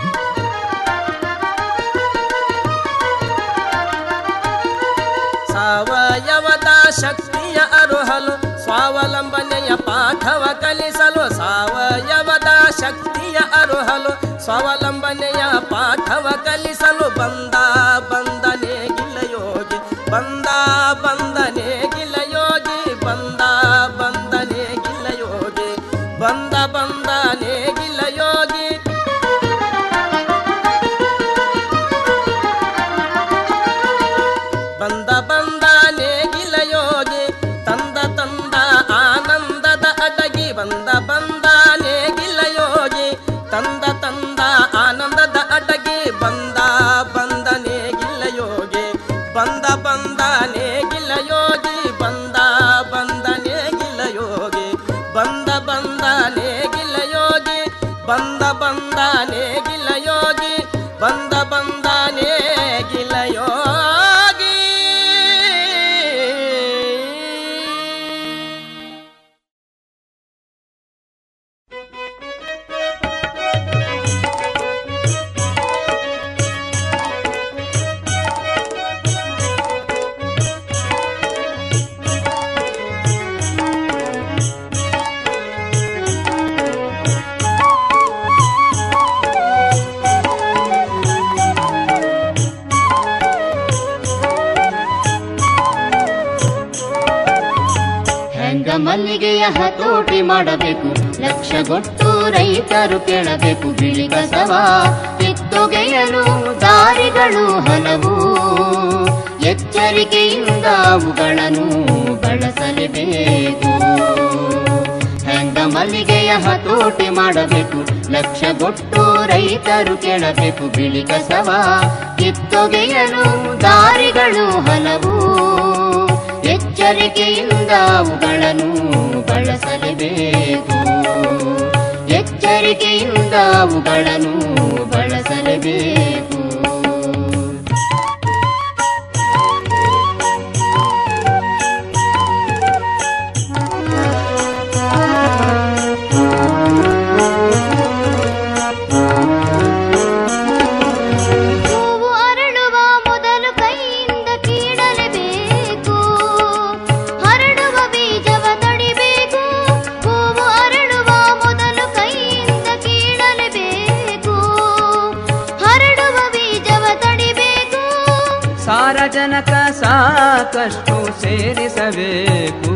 ಸಾವಯವದ ಶಕ್ತಿಯ ಅರುಹಲು ಸ್ವಾವಲಂಬನೆಯ ಪಾಠವ ಕಲಿಸಲು ಸಾವಯವದ ಶಕ್ತಿಯ ಅರುಹಲು ಸ್ವಾವಲಂಬನೆಯ ಪಾಠವ ಕಲಿಸಲು ಬಂದ ಬಂದನೆ ಗಿಲಯೋಗಿ ಬಂದ ಬಂದನೆ ಗಿಲಯೋಗಿ ಬಂದ ಬಂದನೆ ಗಿಲಯೋಗಿ ಬಂದ ಬಂದನೆ ಗಿಲಯೋಗಿ ಬಂದ ಬಂದ ನೇಗಿಲ ಯೋಗಿ ತಂದ ತಂದ ಆನಂದದ ಅಡಗಿ ಬಂದ ಬಂದ ನೇಗಿಲ ಯೋಗಿ ತಂದ ತಂದ ಆನಂದದ ಅಡಗಿ ಬಂದ ಬಂದ ನೇಗಿಲ ಯೋಗಿ ಬಂದ ಬಂದ ನೇಗಿಲ ಯೋಗಿ ಬಂದ ಬಂದ ನೇಗಿಲ ಯೋಗಿ ಬಂದ ಬಂದ ನೇಗಿಲ ಯೋಗಿ ಬಂದ ಬಂದ ನೇಗಿಲ ಯೋಗಿ ಬಂದ ಬಂದ ನೇಗಿಲ ಯೋಗಿ ಹೆಂಗ ಮಲ್ಲಿಗೆಯ ಹತೋಟಿ ಮಾಡಬೇಕು ಲಕ್ಷಗೊಟ್ಟು ರೈತರು ಕೇಳಬೇಕು ಬಿಳಿ ಕಸವ ಕಿತ್ತೊಗೆಯಲು ದಾರಿಗಳು ಹಲವು ಎಚ್ಚರಿಕೆಯಿಂದ ಅವುಗಳನ್ನು ಬಳಸಲೇಬೇಕು ಹೆಂಗ ಮಲ್ಲಿಗೆಯ ಹತೋಟಿ ಮಾಡಬೇಕು ಲಕ್ಷಗೊಟ್ಟು ರೈತರು ಕೇಳಬೇಕು ಬಿಳಿ ಕಸವ ಕಿತ್ತೊಗೆಯಲು ದಾರಿಗಳು ಹಲವು ಎಚ್ಚರಿಕೆಯಿಂದ ಅವುಗಳನ್ನು ಬಳಸಲೇಬೇಕು ಎಚ್ಚರಿಕೆಯಿಂದ ಅವುಗಳನ್ನು ಬಳಸಲೇಬೇಕು ಹೂವು ಅರಳುವ ಮೊದಲು ಕೈಯಿಂದ ಕೀಳಲೇಬೇಕು ಹರಡುವ ಬೀಜವ ತಡಿಬೇಕು ಹೂವು ಅರಳುವ ಮೊದಲು ಕೈಯಿಂದ ಕೀಳಲೇಬೇಕು ಹರಡುವ ಬೀಜವ ತಡಿಬೇಕು ಸಾರಜನಕ ಸಾಕಷ್ಟು ಸೇರಿಸಬೇಕು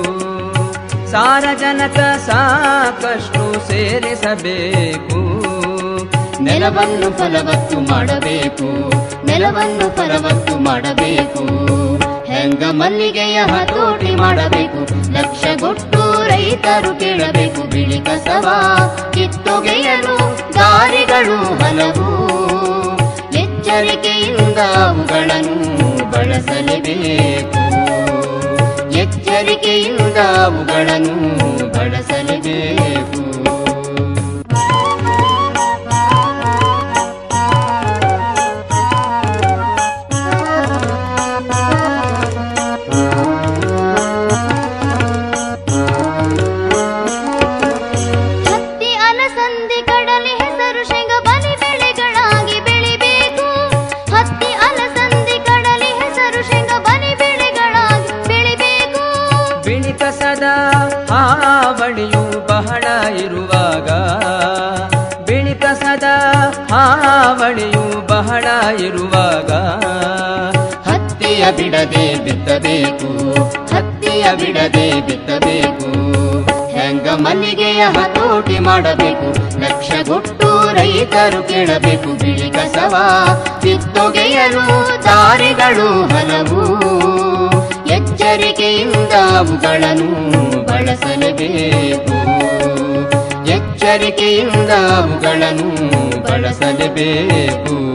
ಸಾರಜನಕ ಸಾಕಷ್ಟು ಸೇರಿಸಬೇಕು ನೆಲವನ್ನು ಫಲವತ್ತು ಮಾಡಬೇಕು ನೆಲವನ್ನು ಫಲವತ್ತು ಮಾಡಬೇಕು ಹೆಂಗ ಮಲ್ಲಿಗೆಯ ಹತೋಟಿ ಮಾಡಬೇಕು ಲಕ್ಷಗೊಟ್ಟು ರೈತರು ಕೇಳಬೇಕು ಬಿಳಿ ಕಸವ ಕಿತ್ತೊಗೆಯಲು ದಾರಿಗಳು ಹಲವು ಎಚ್ಚರಿಕೆಯಿಂದ ಅವುಗಳನ್ನು ಬಳಸಲೇಬೇಕು ಎಚ್ಚರಿಕೆಯಿಂದ ಅವುಗಳನ್ನು ಬಳಸಲೇಬೇಕು ಹತ್ತಿ ಅಲಸಂದಿ ಕಡಲೆ ಹೆಸರು ಶೇಂಗ ಬಲಿ ಬೆಳೆಗಳಾಗಿ ಬೆಳಿಬೇಕು ಹತ್ತಿ ಅಲಸಂದಿ ಕಡಲೆ ಹೆಸರು ಶೇಂಗ ಬಲಿ ಬೆಳೆಗಳಾಗಿ ಬೆಳಿಬೇಕು ಬಿಳಿ ಕಸದ ಹಾವಳಿಯು ಬಹಳ ಇರು ರೋಗದ ಹಾವಳಿಯು ಬಹಳ ಇರುವಾಗ ಹತ್ತಿಯ ಬಿಡದೆ ಬಿತ್ತಬೇಕು ಹತ್ತಿಯ ಬಿಡದೆ ಬಿತ್ತಬೇಕು ಹೆಂಗ ಮಲ್ಲಿಗೆಯ ಹತೋಟಿ ಮಾಡಬೇಕು ಲಕ್ಷಗೊಟ್ಟು ರೈತರು ಕೇಳಬೇಕು ಬಿಳಿ ಕಸವ ಕಿತ್ತೊಗೆಯಲು ದಾರಿಗಳು ಹಲವು ಎಚ್ಚರಿಕೆಯಿಂದ ಅವುಗಳನ್ನು ಬಳಸಲೇಬೇಕು ಎಚ್ಚರಿಕೆಯಿಂದ ಅವುಗಳನ್ನು ಬಳಸಲೇಬೇಕು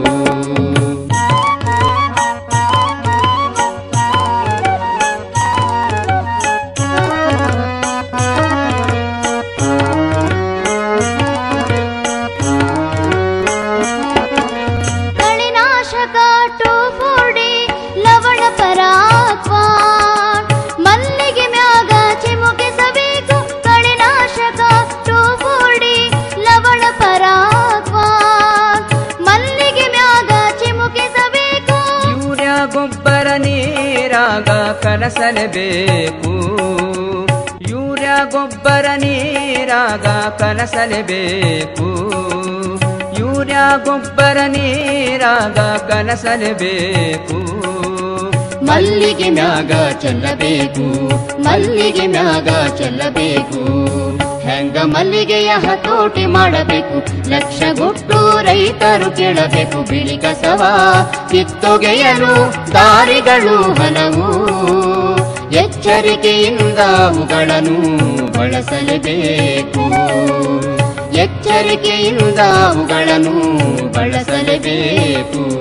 ಕಳೆನಾಶಕ ಟೋಫೋಡಿ ಲವಣ ಪರಾಕ್ವಾ ಮಲ್ಲಿಗೆ ಮ್ಯಾಗ ಚಿಮುಕಿಸಬೇಕು ಕಳೆನಾಶಕ ಟೋಫೋಡಿ ಲವಣ ಪರಾಕ್ವಾ ಮಲ್ಲಿಗೆ ಮ್ಯಾಗ ಚಿಮುಕಿಸಬೇಕು ಯೂರಿಯಾ ಗೊಬ್ಬರ ನೀರಾಗ ಕಲಸಲೇಬೇಕು ಯೂರಿಯಾ ಗೊಬ್ಬರ ನೀರಾಗ ಕಲಸಲೇಬೇಕು ಯೂರಿಯಾ ಗೊಬ್ಬರ ನೀರಾಗ ಕಲಸಲೇಬೇಕು ಮಲ್ಲಿಗೆ ಮ್ಯಾಗ ಚೆಲ್ಲಬೇಕು ಮಲ್ಲಿಗೆ ಮ್ಯಾಗ ಚೆಲ್ಲಬೇಕು ಹೆಂಗ ಮಲ್ಲಿಗೆಯ ಹತೋಟಿ ಮಾಡಬೇಕು ಲಕ್ಷಗೊಟ್ಟು ರೈತರು ಕೇಳಬೇಕು ಬಿಳಿ ಕಸವ ಕಿತ್ತೊಗೆಯಲು ದಾರಿಗಳು ಹಲವು ಎಚ್ಚರಿಕೆಯಿಂದ ಅವುಗಳನ್ನು ಬಳಸಲೇಬೇಕು ಎಚ್ಚರಿಕೆಯಿಂದ ಅವುಗಳನ್ನು ಬಳಸಲೇಬೇಕು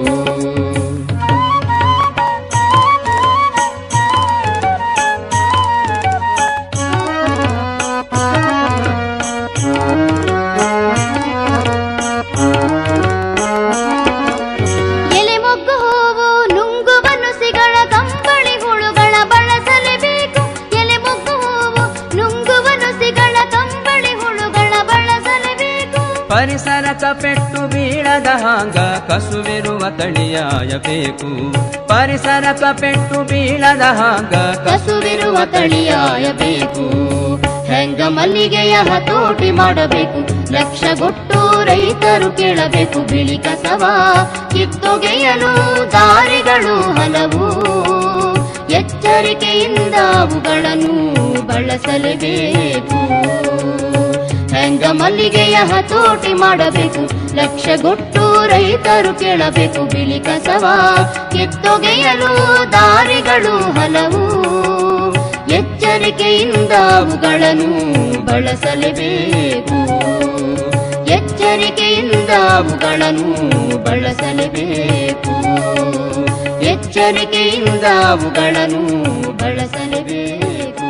ಎಲೆ ಮೊಗ್ಗು ಹೂವು ನುಂಗುವ ನುಸಿಗಳ ಕಂಬಳಿ ಹುಳುಗಳ ಬಳಸಲೇಬೇಕು ಎಲೆ ಮೊಗ್ಗು ಹೂವು ನುಂಗುವ ನುಸಿಗಳ ಕಂಬಳಿ ಹುಳುಗಳ ಬಳಸಲೇಬೇಕು ಪರಿಸರಕ ಪೆಟ್ಟು ಬೀಳದ ಹಾಂಗ ಕಸುವಿರುವ ತಳಿಯಾಯಬೇಕು ಪರಿಸರಕ ಪೆಟ್ಟು ಬೀಳದ ಹಾಂಗ ಕಸುವಿರುವ ತಳಿಯಾಯಬೇಕು ಹೆಂಗ ಮಲ್ಲಿಗೆಯ ಹತೋಟಿ ಮಾಡಬೇಕು ಲಕ್ಷಗೊಟ್ಟು ರೈತರು ಕೇಳಬೇಕು ಬಿಳಿ ಕಸವ ಕಿತ್ತೊಗೆಯಲು ದಾರಿಗಳು ಹಲವು ಎಚ್ಚರಿಕೆಯಿಂದ ಅವುಗಳನ್ನು ಬಳಸಲೇಬೇಕು ಹೆಂಗ ಮಲ್ಲಿಗೆಯ ಹತೋಟಿ ಮಾಡಬೇಕು ಲಕ್ಷಗೊಟ್ಟು ರೈತರು ಕೇಳಬೇಕು ಬಿಳಿ ಕಸವ ಕಿತ್ತೊಗೆಯಲು ದಾರಿಗಳು ಹಲವು ಎಚ್ಚರಿಕೆಯಿಂದ ಅವುಗಳನ್ನು ಬಳಸಲೇಬೇಕು ಎಚ್ಚರಿಕೆಯಿಂದ ಅವುಗಳನ್ನು ಬಳಸಲೇಬೇಕು ಎಚ್ಚರಿಕೆಯಿಂದ ಅವುಗಳನ್ನು ಬಳಸಲೇಬೇಕು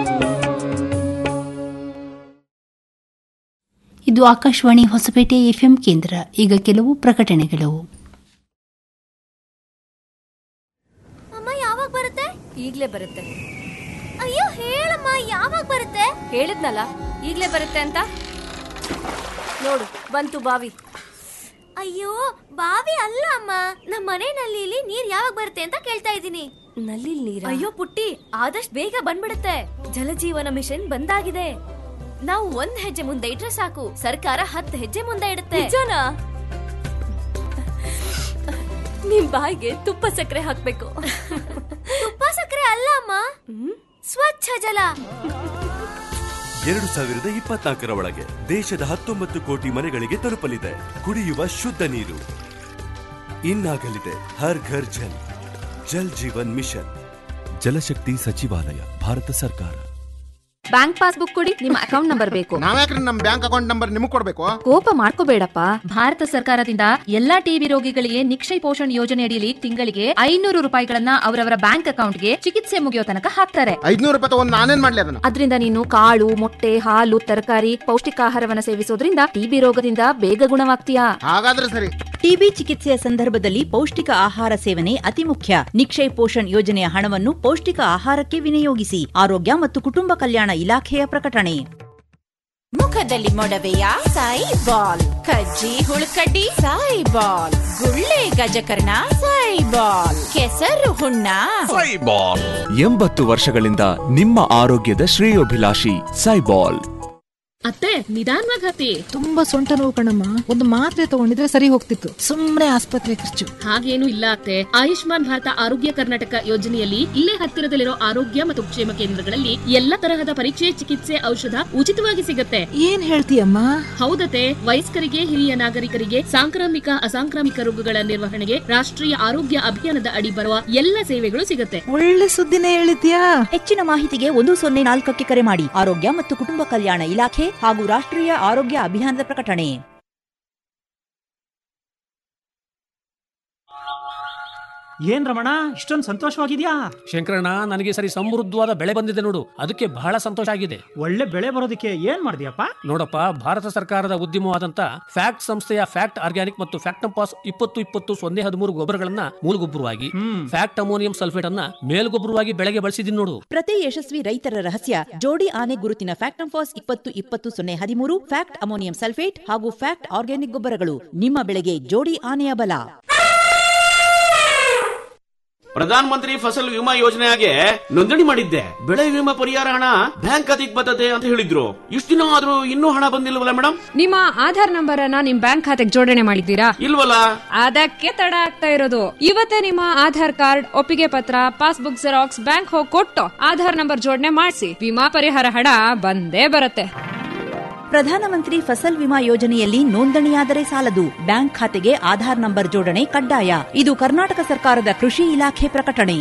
ಇದು ಆಕಾಶವಾಣಿ ಹೊಸಪೇಟೆ ಎಫ್ಎಂ ಕೇಂದ್ರ ಈಗ ಕೆಲವು ಪ್ರಕಟಣೆಗಳು ಅಮ್ಮ ಯಾವಾಗ ಬರುತ್ತೆ ಈಗ್ಲೇ ಬರುತ್ತೆ ಅಯ್ಯೋ ಹೇಳಮ್ಮ ಯಾವಾಗ ಬರುತ್ತೆ ಹೇಳಿದ್ನಲ್ಲ ಈಗ್ಲೇ ಬರುತ್ತೆ ಅಂತ ನೋಡು ಬಂತು ಬಾವಿ ಅಯ್ಯೋ ಬಾವಿ ಅಲ್ಲ ಅಮ್ಮ ನಮ್ಮ ಮನೆ ನಲ್ಲಿಲಿ ನೀರ್ ಯಾವಾಗ ಬರುತ್ತೆ ಅಂತ ಕೇಳ್ತಾ ಇದ್ದೀನಿ ನಲ್ಲಿ ನೀರ ಅಯ್ಯೋ ಪುಟ್ಟಿ ಆದಷ್ಟು ಬೇಗ ಬಂದ್ಬಿಡುತ್ತೆ ಜಲಜೀವನ ಮಿಷನ್ ಬಂದಾಗಿದೆ ನಾವು ಒಂದ್ ಹೆಜ್ಜೆ ಮುಂದೆ ಇಟ್ರೆ ಸಾಕು ಸರ್ಕಾರ ಹತ್ತು ಹೆಜ್ಜೆ ಮುಂದೆ ಇಡುತ್ತೆ ನಿಜನಾ ನಿಮ್ ಬಾಯಿಗೆ ತುಪ್ಪ ಸಕ್ಕರೆ ಹಾಕ್ಬೇಕು ತುಪ್ಪ ಸಕ್ಕರೆ ಅಲ್ಲ ಅಮ್ಮ ಸ್ವಚ್ಛ ಜಲ ಎರಡು ಸಾವಿರದ ಇಪ್ಪತ್ನಾಲ್ಕರ ಒಳಗೆ ದೇಶದ ಹತ್ತೊಂಬತ್ತು ಕೋಟಿ ಮನೆಗಳಿಗೆ ತಲುಪಲಿದೆ ಕುಡಿಯುವ ಶುದ್ಧ ನೀರು ಇನ್ನಾಗಲಿದೆ ಹರ್ ಘರ್ ಜಲ್ ಜಲ್ ಜೀವನ್ ಮಿಷನ್ ಜಲಶಕ್ತಿ ಸಚಿವಾಲಯ ಭಾರತ ಸರ್ಕಾರ ಬ್ಯಾಂಕ್ ಪಾಸ್ಬುಕ್ ಕೊಡಿ ನಿಮ್ಮ ಅಕೌಂಟ್ ನಂಬರ್ ಬೇಕು ನಾವ್ಯಾಕ್ರಿ ನಮ್ ಬ್ಯಾಂಕ್ ಅಕೌಂಟ್ ನಂಬರ್ ನಿಮಗ್ ಕೊಡ್ಬೇಕು ಕೋಪ ಮಾಡ್ಕೋಬೇಡಪ್ಪ ಭಾರತ ಸರ್ಕಾರದಿಂದ ಎಲ್ಲಾ ಟಿಬಿ ರೋಗಿಗಳಿಗೆ ನಿಕ್ಷಯ ಪೋಷಣ್ ಯೋಜನೆ ಅಡಿಯಲ್ಲಿ ತಿಂಗಳಿಗೆ ಐನೂರು ರೂಪಾಯಿಗಳನ್ನ ಅವರವರ ಬ್ಯಾಂಕ್ ಅಕೌಂಟ್ಗೆ ಚಿಕಿತ್ಸೆ ಮುಗಿಯೋ ತನಕ ಹಾಕ್ತಾರೆ ಐದ್ನೂರು ರೂಪಾಯಿ ತಗೊಂಡ್ ನಾನೇನ್ ಮಾಡ್ಲಿ ಅದನ್ನ ಅದರಿಂದ ನೀನು ಕಾಳು ಮೊಟ್ಟೆ ಹಾಲು ತರಕಾರಿ ಪೌಷ್ಟಿಕಾಹಾರವನ್ನ ಸೇವಿಸೋದ್ರಿಂದ ಟಿಬಿ ರೋಗದಿಂದ ಬೇಗ ಗುಣವಾಗ್ತೀಯಾ ಹಾಗಾದ್ರೆ ಸರಿ ಟಿಬಿ ಚಿಕಿತ್ಸೆಯ ಸಂದರ್ಭದಲ್ಲಿ ಪೌಷ್ಟಿಕ ಆಹಾರ ಸೇವನೆ ಅತಿ ಮುಖ್ಯ ನಿಕ್ಷಯ್ ಪೋಷಣ್ ಯೋಜನೆಯ ಹಣವನ್ನು ಪೌಷ್ಟಿಕ ಆಹಾರಕ್ಕೆ ವಿನಿಯೋಗಿಸಿ ಆರೋಗ್ಯ ಮತ್ತು ಕುಟುಂಬ ಕಲ್ಯಾಣ ಇಲಾಖೆಯ ಪ್ರಕಟಣೆ ಮುಖದಲ್ಲಿ ಮೊಡವೆಯ ಸಾಯಿ ಬಾಲ್ ಕಜ್ಜಿ ಹುಳುಕಡ್ಡಿ ಸಾಯಿ ಬಾಲ್ ಗುಳ್ಳೆ ಗಜಕರ್ಣ ಸಾಯಿ ಬಾಲ್ ಕೆಸರು ಹುಣ್ಣ ಎಂಬತ್ತು ವರ್ಷಗಳಿಂದ ನಿಮ್ಮ ಆರೋಗ್ಯದ ಶ್ರೇಯೋಭಿಲಾಷಿ ಸೈಬಾಲ್ ಅತ್ತೆ ನಿಧಾನವಾಗಿ ಹತ್ತಿ ತುಂಬಾ ಸೊಂಟ ನೋವು ಕಣಮ್ಮ ಒಂದು ಮಾತ್ರೆ ತಗೊಂಡಿದ್ರೆ ಸರಿ ಹೋಗ್ತಿತ್ತು ಸುಮ್ನೆ ಆಸ್ಪತ್ರೆ ಖರ್ಚು ಹಾಗೇನು ಇಲ್ಲ ಅತ್ತೆ ಆಯುಷ್ಮಾನ್ ಭಾರತ ಆರೋಗ್ಯ ಕರ್ನಾಟಕ ಯೋಜನೆಯಲ್ಲಿ ಇಲ್ಲೇ ಹತ್ತಿರದಲ್ಲಿರೋ ಆರೋಗ್ಯ ಮತ್ತು ಕ್ಷೇಮ ಕೇಂದ್ರಗಳಲ್ಲಿ ಎಲ್ಲ ತರಹದ ಪರೀಕ್ಷೆ ಚಿಕಿತ್ಸೆ ಔಷಧ ಉಚಿತವಾಗಿ ಸಿಗುತ್ತೆ ಏನ್ ಹೇಳ್ತೀಯಮ್ಮ ಹೌದತೆ ವಯಸ್ಕರಿಗೆ ಹಿರಿಯ ನಾಗರಿಕರಿಗೆ ಸಾಂಕ್ರಾಮಿಕ ಅಸಾಂಕ್ರಾಮಿಕ ರೋಗಗಳ ನಿರ್ವಹಣೆಗೆ ರಾಷ್ಟ್ರೀಯ ಆರೋಗ್ಯ ಅಭಿಯಾನದ ಅಡಿ ಬರುವ ಎಲ್ಲ ಸೇವೆಗಳು ಸಿಗುತ್ತೆ ಒಳ್ಳೆ ಸುದ್ದಿನೇ ಹೇಳಿದ್ಯಾ ಹೆಚ್ಚಿನ ಮಾಹಿತಿಗೆ ಒಂದು ಸೊನ್ನೆ ನಾಲ್ಕಕ್ಕೆ ಕರೆ ಮಾಡಿ ಆರೋಗ್ಯ ಮತ್ತು ಕುಟುಂಬ ಕಲ್ಯಾಣ ಇಲಾಖೆ ಹಾಗೂ ರಾಷ್ಟ್ರೀಯ ಆರೋಗ್ಯ ಅಭಿಯಾನದ ಪ್ರಕಟಣೆ ಏನ್ ರಮಣ ಇಷ್ಟೊಂದು ಸಂತೋಷವಾಗಿದ್ಯಾ ಶಂಕರಣ್ಣ ನನಗೆ ಸರಿ ಸಮೃದ್ಧವಾದ ಬೆಳೆ ಬಂದಿದೆ ನೋಡು ಅದಕ್ಕೆ ಬಹಳ ಸಂತೋಷ ಆಗಿದೆ ಒಳ್ಳೆ ಬೆಳೆ ಬರೋದಕ್ಕೆ ಏನ್ ಮಾಡಿದ್ಯಪ್ಪ ನೋಡಪ್ಪ ಭಾರತ ಸರ್ಕಾರದ ಉದ್ಯಮವಾದಂತ ಫ್ಯಾಕ್ಟ್ ಸಂಸ್ಥೆಯ ಫ್ಯಾಕ್ಟ್ ಆರ್ಗ್ಯಾನಿಕ್ ಮತ್ತು ಫ್ಯಾಕ್ಟಂಪಾಸ್ ಇಪ್ಪತ್ತು ಇಪ್ಪತ್ತು ಸೊನ್ನೆ ಹದಿಮೂರು ಗೊಬ್ಬರಗಳನ್ನ ಮೂಲಗೊಬ್ಬರವಾಗಿ ಫ್ಯಾಕ್ಟ್ ಅಮೋನಿಯಂ ಸಲ್ಫೇಟ್ ಅನ್ನ ಮೇಲ್ಗೊಬ್ಬರವಾಗಿ ಬೆಳೆಗೆ ಬಳಸಿದೀನಿ ನೋಡು ಪ್ರತಿ ಯಶಸ್ವಿ ರೈತರ ರಹಸ್ಯ ಜೋಡಿ ಆನೆ ಗುರುತಿನ ಫ್ಯಾಕ್ಟಂಫಾಸ್ ಇಪ್ಪತ್ತು ಇಪ್ಪತ್ತು ಸೊನ್ನೆ ಹದಿಮೂರು ಫ್ಯಾಕ್ಟ್ ಅಮೋನಿಯಂ ಸಲ್ಫೇಟ್ ಹಾಗೂ ಫ್ಯಾಕ್ಟ್ ಆರ್ಗ್ಯಾನಿಕ್ ಗೊಬ್ಬರಗಳು ನಿಮ್ಮ ಬೆಳೆಗೆ ಜೋಡಿ ಆನೆಯ ಬಲ ಪ್ರಧಾನ ಮಂತ್ರಿ ಫಸಲ್ ವಿಮಾ ಯೋಜನೆಗೆ ನೋಂದಣಿ ಮಾಡಿದ್ದೆ ಬೆಳೆ ವಿಮಾ ಪರಿಹಾರ ಹಣ ಬ್ಯಾಂಕ್ ಖಾತೆಗೆ ಬರ್ತದೆ ಅಂತ ಹೇಳಿದ್ರು ಇಷ್ಟು ದಿನ ಆದ್ರೂ ಇನ್ನೂ ಹಣ ಬಂದಿಲ್ವಲ್ಲ ಮೇಡಮ್ ನಿಮ್ಮ ಆಧಾರ್ ನಂಬರ್ ಅನ್ನ ನಿಮ್ ಬ್ಯಾಂಕ್ ಖಾತೆಗೆ ಜೋಡಣೆ ಮಾಡಿದ್ದೀರಾ ಇಲ್ವಲ್ಲ ಅದಕ್ಕೆ ತಡ ಆಗ್ತಾ ಇರೋದು ಇವತ್ತೇ ನಿಮ್ಮ ಆಧಾರ್ ಕಾರ್ಡ್ ಒಪ್ಪಿಗೆ ಪತ್ರ ಪಾಸ್ಬುಕ್ ಜೆರಾಕ್ಸ್ ಬ್ಯಾಂಕ್ ಹೋಗಿ ಕೊಟ್ಟು ಆಧಾರ್ ನಂಬರ್ ಜೋಡಣೆ ಮಾಡಿಸಿ ವಿಮಾ ಪರಿಹಾರ ಹಣ ಬಂದೇ ಬರುತ್ತೆ ಪ್ರಧಾನಮಂತ್ರಿ ಫಸಲ್ ವಿಮಾ ಯೋಜನೆಯಲ್ಲಿ ನೋಂದಣಿಯಾದರೆ ಸಾಲದು ಬ್ಯಾಂಕ್ ಖಾತೆಗೆ ಆಧಾರ್ ನಂಬರ್ ಜೋಡಣೆ ಕಡ್ಡಾಯ ಇದು ಕರ್ನಾಟಕ ಸರ್ಕಾರದ ಕೃಷಿ ಇಲಾಖೆ ಪ್ರಕಟಣೆ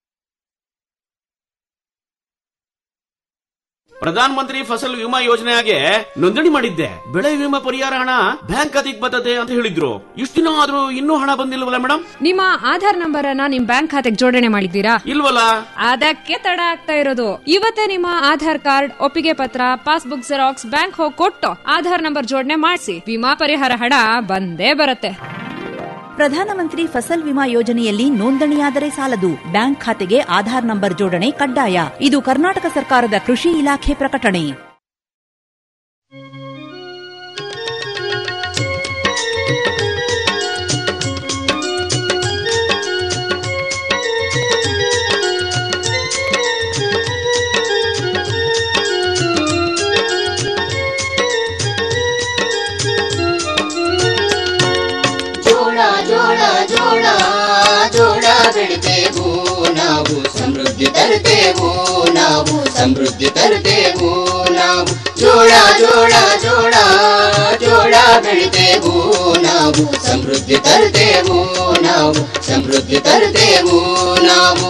ಪ್ರಧಾನ ಮಂತ್ರಿ ಫಸಲ್ ವಿಮಾ ಯೋಜನೆಗೆ ನೋಂದಣಿ ಮಾಡಿದ್ದೆ ಬೆಳೆ ವಿಮಾ ಪರಿಹಾರ ಹಣ ಬ್ಯಾಂಕ್ ಖಾತೆಗೆ ಬರ್ತದೆ ಅಂತ ಹೇಳಿದ್ರು ಇಷ್ಟು ದಿನ ಆದ್ರೂ ಇನ್ನೂ ಹಣ ಬಂದಿಲ್ವಲ್ಲ ಮೇಡಮ್ ನಿಮ್ಮ ಆಧಾರ್ ನಂಬರ್ ಅನ್ನ ನಿಮ್ ಬ್ಯಾಂಕ್ ಖಾತೆಗೆ ಜೋಡಣೆ ಮಾಡಿದ್ದೀರಾ ಇಲ್ವಲ್ಲ ಅದಕ್ಕೆ ತಡ ಆಗ್ತಾ ಇರೋದು ಇವತ್ತೇ ನಿಮ್ಮ ಆಧಾರ್ ಕಾರ್ಡ್ ಒಪ್ಪಿಗೆ ಪತ್ರ ಪಾಸ್ಬುಕ್ ಜೆರಾಕ್ಸ್ ಬ್ಯಾಂಕ್ ಹೋಗಿ ಕೊಟ್ಟು ಆಧಾರ್ ನಂಬರ್ ಜೋಡಣೆ ಮಾಡಿಸಿ ವಿಮಾ ಪರಿಹಾರ ಹಣ ಬಂದೇ ಬರುತ್ತೆ ಪ್ರಧಾನಮಂತ್ರಿ ಫಸಲ್ ವಿಮಾ ಯೋಜನೆಯಲ್ಲಿ ನೋಂದಣಿಯಾದರೆ ಸಾಲದು ಬ್ಯಾಂಕ್ ಖಾತೆಗೆ ಆಧಾರ್ ನಂಬರ್ ಜೋಡಣೆ ಕಡ್ಡಾಯ ಇದು ಕರ್ನಾಟಕ ಸರ್ಕಾರದ ಕೃಷಿ ಇಲಾಖೆ ಪ್ರಕಟಣೆ ಜೋಳ ಜೋಳ ಜೋಳ ಜೋಳ ಬೆಳಿತೇವು ನಾವು ಸಮೃದ್ಧಿ ತರುತ್ತೇವು ನಾವು ಸಮೃದ್ಧಿ ತರುತ್ತೇವು ನಾವು ಜೋಳ ಜೋಳ ಜೋಳ ಜೋಳ ಬೆಳಿತೇವು ನಾವು ಸಮೃದ್ಧಿ ತರುತ್ತೇವು ನಾವು ಸಮೃದ್ಧಿ ತರುತ್ತೇವು ನಾವು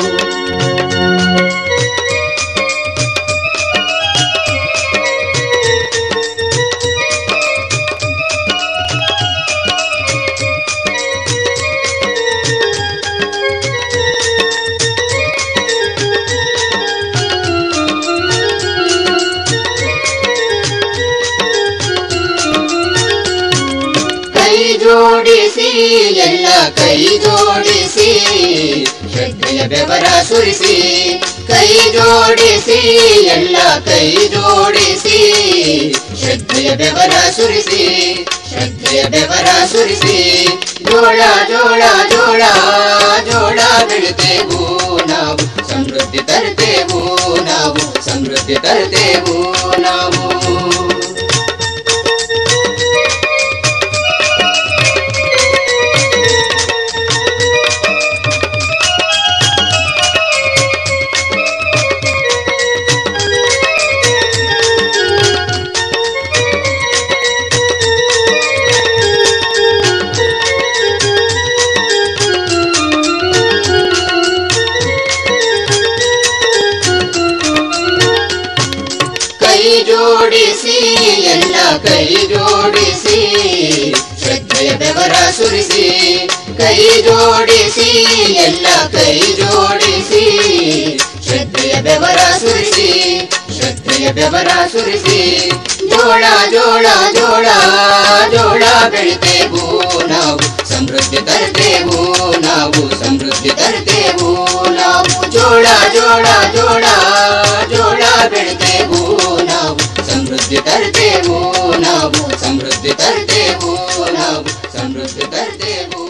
ಕೈ ಜೋಡಿಸಿ ಎಲ್ಲ ಕೈ ಜೋಡಿಸಿ ಶ್ರದ್ಧೆಯ ಬೆವರ ಸುರಿಸಿ ಕೈ ಜೋಡಿಸಿ ಎಲ್ಲ ಕೈ ಜೋಡಿಸಿ ಶ್ರದ್ಧೆಯ ಬೆವರ ಸುರಿಸಿ ಶ್ರದ್ಧೆಯ ಬೆವರ ಸುರಿಸಿ ಜೋಳ ಜೋಳ ಜೋಳ ಜೋಳ ಬೆಳಿತೇವು ನಾವು ಸಮೃದ್ಧಿ ತರುತ್ತೇವು ನಾವು ಸಮೃದ್ಧಿ ತರುತ್ತೇವು ನಾವು ಕೈ ಜೋಡಿಸಿ ಎಲ್ಲ ಕೈ ಜೋಡಿಸಿ ಶ್ರದ್ಧೆಯ ಬೆವರ ಸುರಿಸಿ ಕೈ ಜೋಡಿಸಿ ಎಲ್ಲ ಕೈ ಜೋಡಿಸಿ ಶ್ರದ್ಧೆಯ ಬೆವರ ಸುರಿಸಿ ಶ್ರದ್ಧೆಯ ಬೆವರ ಸುರಿಸಿ ಜೋಳ ಜೋಳ ಜೋಳ ಜೋಳ ಬೆಳಿತೇವು ನಾವು ಸಮೃದ್ಧಿ ತರ್ತೇವು ನಾವು ಸಮೃದ್ಧಿ ತರ್ತೇವು ನಾವು ಜೋಳ ಜೋಳ ಜೋಳ ಜೋಳ ಬೆಳಿತೇವು ನಾವು ಸಮೃದ್ಧಿ ತರ್ತೇವು ನಾವು ಸಮೃದ್ಧಿ ತರ್ತೇವು ನಾವು ಸಮೃದ್ಧಿ ತರ್ತೇವು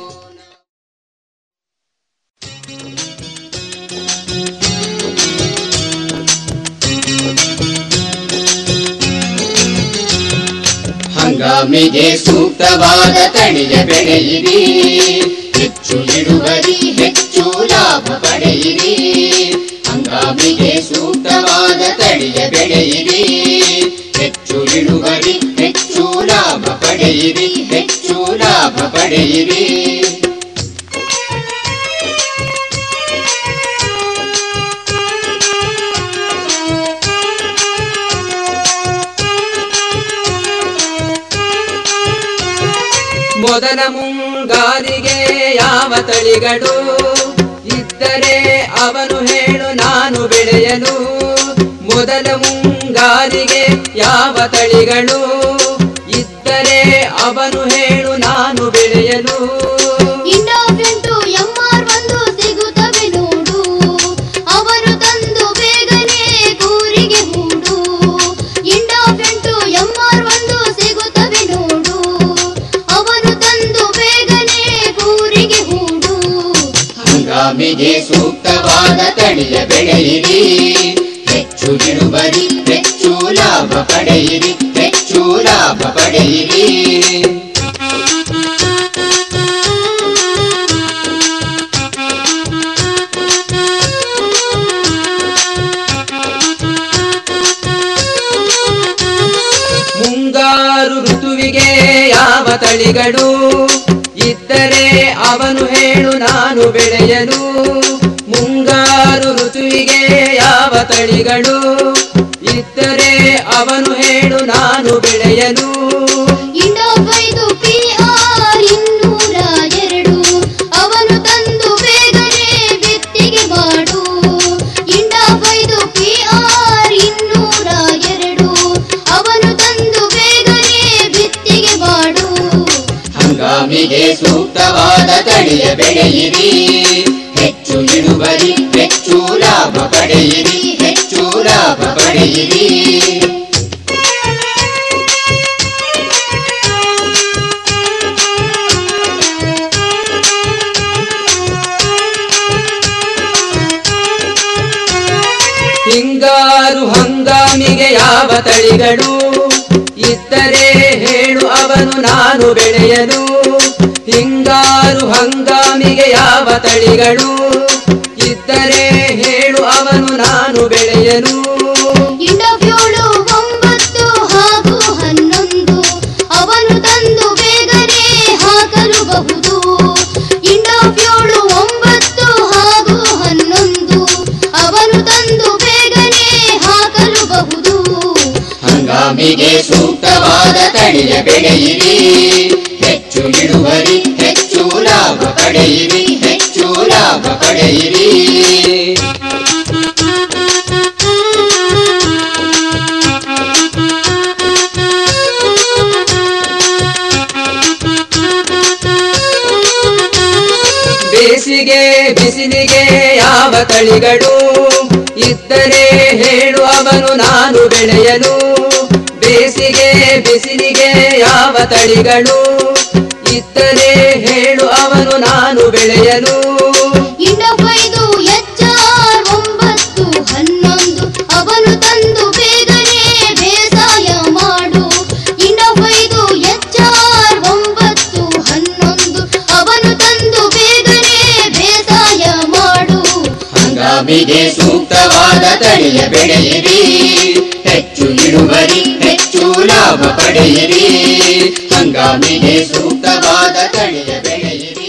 ಹಂಗಾಮಿಗೆ ಸೂಕ್ತವಾದ ತಳಿಯ ಬೆಳೆಯಿರಿ ಹೆಚ್ಚು ಇಳುವರಿ ಹೆಚ್ಚು ಲಾಭ ಪಡೆಯಿರಿ ಹಂಗಾಮಿಗೆ ಸೂಕ್ತವಾದ ತಳಿಯ ಬೆಳೆಯಿರಿ ಹೆಚ್ಚು ಇಳುವರಿ ಹೆಚ್ಚು ಲಾಭ ಪಡೆಯಿರಿ ಹೆಚ್ಚು ಲಾಭ ಪಡೆಯಿರಿ ಮೊದಲ ಮುಂಗಾರಿಗೆ ಯಾವ ತಳಿಗಳು ಇದ್ದರೆ ಅವನು ಹೇಳು ನಾನು ಬೆಳೆಯಲು ಮೊದಲ ಮುಂಗಾರಿಗೆ ಯಾವ ತಳಿಗಳು ಇದ್ದರೆ ಅವನು ಹೇಳು ನಾನು ಬೆಳೆಯಲು ಇಂಡೋಫೆಂಟು ಎಂಆರ್ ಒಂದು ಸಿಗುತ್ತವೆ ನೋಡು ಅವನು ತಂದು ಬೇಗನೆ ಕೂರಿಗೆ ಹೂಡು ಇಂಡೋಫೆಂಟು ಎಂಆರ್ ಒಂದು ಸಿಗುತ್ತವೆ ನೋಡು ಅವನು ತಂದು ಬೇಗನೆ ಕೂರಿಗೆ ಹೂಡು ಹಂಗಾಮಿಗೆ ಸೂಕ್ತವಾದ ತಳಿಯ ಬೆಳೆಯಿರಿ ಹೆಚ್ಚು ಇಳುವರಿ ಹೆಚ್ಚು ಲಾಭ ಪಡೆಯಿರಿ ಹೆಚ್ಚು ಲಾಭ ಪಡೆಯಿರಿ ಮುಂಗಾರು ಋತುವಿಗೆ ಯಾವ ತಳಿಗಳು ಇದ್ದರೆ ಅವನು ಹೇಳು ನಾನು ಬೆಳೆಯಲು ಮುಂಗಾರು ಋತುವಿಗೆ ಯಾವ ತಳಿಗಳು ಇದ್ದರೆ ಅವನು ಹೇಳು ನಾನು ಬೆಳೆಯಲು ಇಂಡೋಫೈದು ಪಿಆರ್ ಇನ್ನೂರ ಎರಡು ಅವನು ತಂದು ಬೇಗನೆ ಬಿತ್ತಿಗೆ ಮಾಡು ಇಂಡೋಫೈದು ಪಿಆರ್ ಇನ್ನೂರ ಎರಡು ಅವನು ತಂದು ಬೇಗನೆ ಬಿತ್ತಿಗೆ ಮಾಡು ಹಂಗಾಮಿಗೆ ಸೂಕ್ತವಾದ ತಳಿಯ ಬೆಳೆಯಿರಿ ಹೆಚ್ಚು ಇಳುವರಿ ಹೆಚ್ಚು ಲಾಭ ಪಡೆಯಿರಿ ಹೆಚ್ಚು ಲಾಭ ಪಡೆಯಿರಿ ಹಿಂಗಾರು ಹಂಗಾಮಿಗೆ ಯಾವ ತಳಿಗಳು ಇದ್ದರೆ ಹೇಳು ಅವನು ನಾನು ಬೆಳೆಯಲು ಹಿಂಗಾರು ಹಂಗಾಮಿಗೆ ಯಾವ ತಳಿಗಳು ಇದ್ದರೆ ಹೇಳು ಅವನು ನಾನು ಬೆಳೆಯಲು ಇಂಡೋಫ್ಯೋಳು ಒಂಬತ್ತು ಹಾಗೂ ಹನ್ನೊಂದು ಅವನು ತಂದು ಬೇಗನೆ ಹಾಕಲುಬಹುದು ಇಂಡೋಫ್ಯೋಳು ಒಂಬತ್ತು ಹಾಗೂ ಹನ್ನೊಂದು ಅವನು ತಂದು ಬೇಗನೆ ಹಾಕಲುಬಹುದು ಹಂಗಾಮಿಗೆ ಸೂಕ್ತವಾದ ತಳಿಯ ಬೆಳೆಯಿರಿ ಹೆಚ್ಚು ಇಳುವರಿ ಹೆಚ್ಚು ಲಾಭ ಪಡೆಯಿರಿ ಹೆಚ್ಚು ಲಾಭ ಪಡೆಯಿರಿ ಬೇಸಿಗೆ ಬಿಸಿಲಿಗೆ ಯಾವ ತಳಿಗಳು ಇದ್ದರೆ ಹೇಳು ಅವನು ನಾನು ಬೆಳೆಯಲು ಬೇಸಿಗೆ ಬಿಸಿಲಿಗೆ ಯಾವ ತಳಿಗಳು ಇದ್ದರೆ ಹೇಳು ಅವನು ನಾನು ಬೆಳೆಯಲು ಇಂಡೋಫೈದು ಎಚ್ಆರ್ ಒಂಬತ್ತು ಹನ್ನೊಂದು ಅವನು ತಂದು ಬೇಗನೆ ಬೇಸಾಯ ಮಾಡು ಇಂಡೋಫೈದು ಎಚ್ಆರ್ ಒಂಬತ್ತು ಹನ್ನೊಂದು ಅವನು ತಂದು ಬೇಗನೆ ಬೇಸಾಯ ಮಾಡು ಹಂಗಾಮಿಗೆ ಸೂಕ್ತವಾದ ತಳಿಯ ಬೆಳೆಯಿರಿ ಹೆಚ್ಚು ಇಳುವರಿ ಹೆಚ್ಚು ಲಾಭ ಪಡೆಯಿರಿ ಹಂಗಾಮಿಗೆ ಸೂಕ್ತವಾದ ತಳಿಯ ಬೆಳೆಯಿರಿ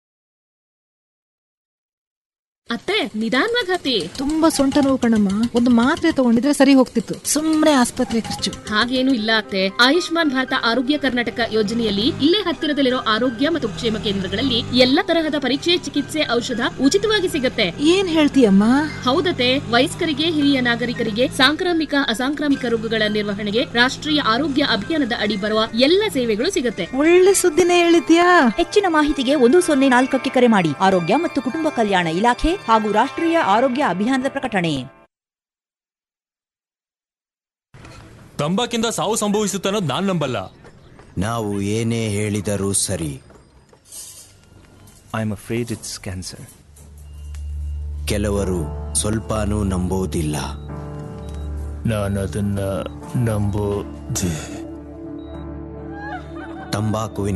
ಅತ್ತೆ ನಿಧಾನವಾಗಿ ಹತ್ತಿ ತುಂಬಾ ಸೊಂಟ ನೋವು ಕಣಮ್ಮ ಒಂದು ಮಾತ್ರೆ ತಗೊಂಡಿದ್ರೆ ಸರಿ ಹೋಗ್ತಿತ್ತು ಸುಮ್ನೆ ಆಸ್ಪತ್ರೆ ಖರ್ಚು ಹಾಗೇನು ಇಲ್ಲ ಅತ್ತೆ ಆಯುಷ್ಮಾನ್ ಭಾರತ ಆರೋಗ್ಯ ಕರ್ನಾಟಕ ಯೋಜನೆಯಲ್ಲಿ ಇಲ್ಲೇ ಹತ್ತಿರದಲ್ಲಿರೋ ಆರೋಗ್ಯ ಮತ್ತು ಕ್ಷೇಮ ಕೇಂದ್ರಗಳಲ್ಲಿ ಎಲ್ಲ ತರಹದ ಪರೀಕ್ಷೆ ಚಿಕಿತ್ಸೆ ಔಷಧ ಉಚಿತವಾಗಿ ಸಿಗತ್ತೆ ಏನ್ ಹೇಳ್ತೀಯಮ್ಮ ಹೌದತೆ ವಯಸ್ಕರಿಗೆ ಹಿರಿಯ ನಾಗರಿಕರಿಗೆ ಸಾಂಕ್ರಾಮಿಕ ಅಸಾಂಕ್ರಾಮಿಕ ರೋಗಗಳ ನಿರ್ವಹಣೆಗೆ ರಾಷ್ಟ್ರೀಯ ಆರೋಗ್ಯ ಅಭಿಯಾನದ ಅಡಿ ಬರುವ ಎಲ್ಲ ಸೇವೆಗಳು ಸಿಗತ್ತೆ ಒಳ್ಳೆ ಸುದ್ದಿನೇ ಹೇಳಿದ್ಯಾ ಹೆಚ್ಚಿನ ಮಾಹಿತಿಗೆ ಒಂದು ಸೊನ್ನೆ ನಾಲ್ಕಕ್ಕೆ ಕರೆ ಮಾಡಿ ಆರೋಗ್ಯ ಮತ್ತು ಕುಟುಂಬ ಕಲ್ಯಾಣ ಇಲಾಖೆ ಹಾಗೂ ರಾಷ್ಟ್ರೀಯ ಆರೋಗ್ಯ ಅಭಿಯಾನದ ಪ್ರಕಟಣೆ ತಂಬಾಕಿಂದ ಸಾವು ಸಂಭವಿಸುತ್ತೆ ಅನ್ನೋದು ನಾನ್ ನಂಬಲ್ಲ ನಾವು ಏನೇ ಹೇಳಿದರೂ ಸರಿ I am afraid it's cancer ಕೆಲವರು ಸ್ವಲ್ಪನೂ ನಂಬೋದಿಲ್ಲ ನಾನು ಅದನ್ನ ನಂಬೋದೆ ತಂಬಾಕುವಿನ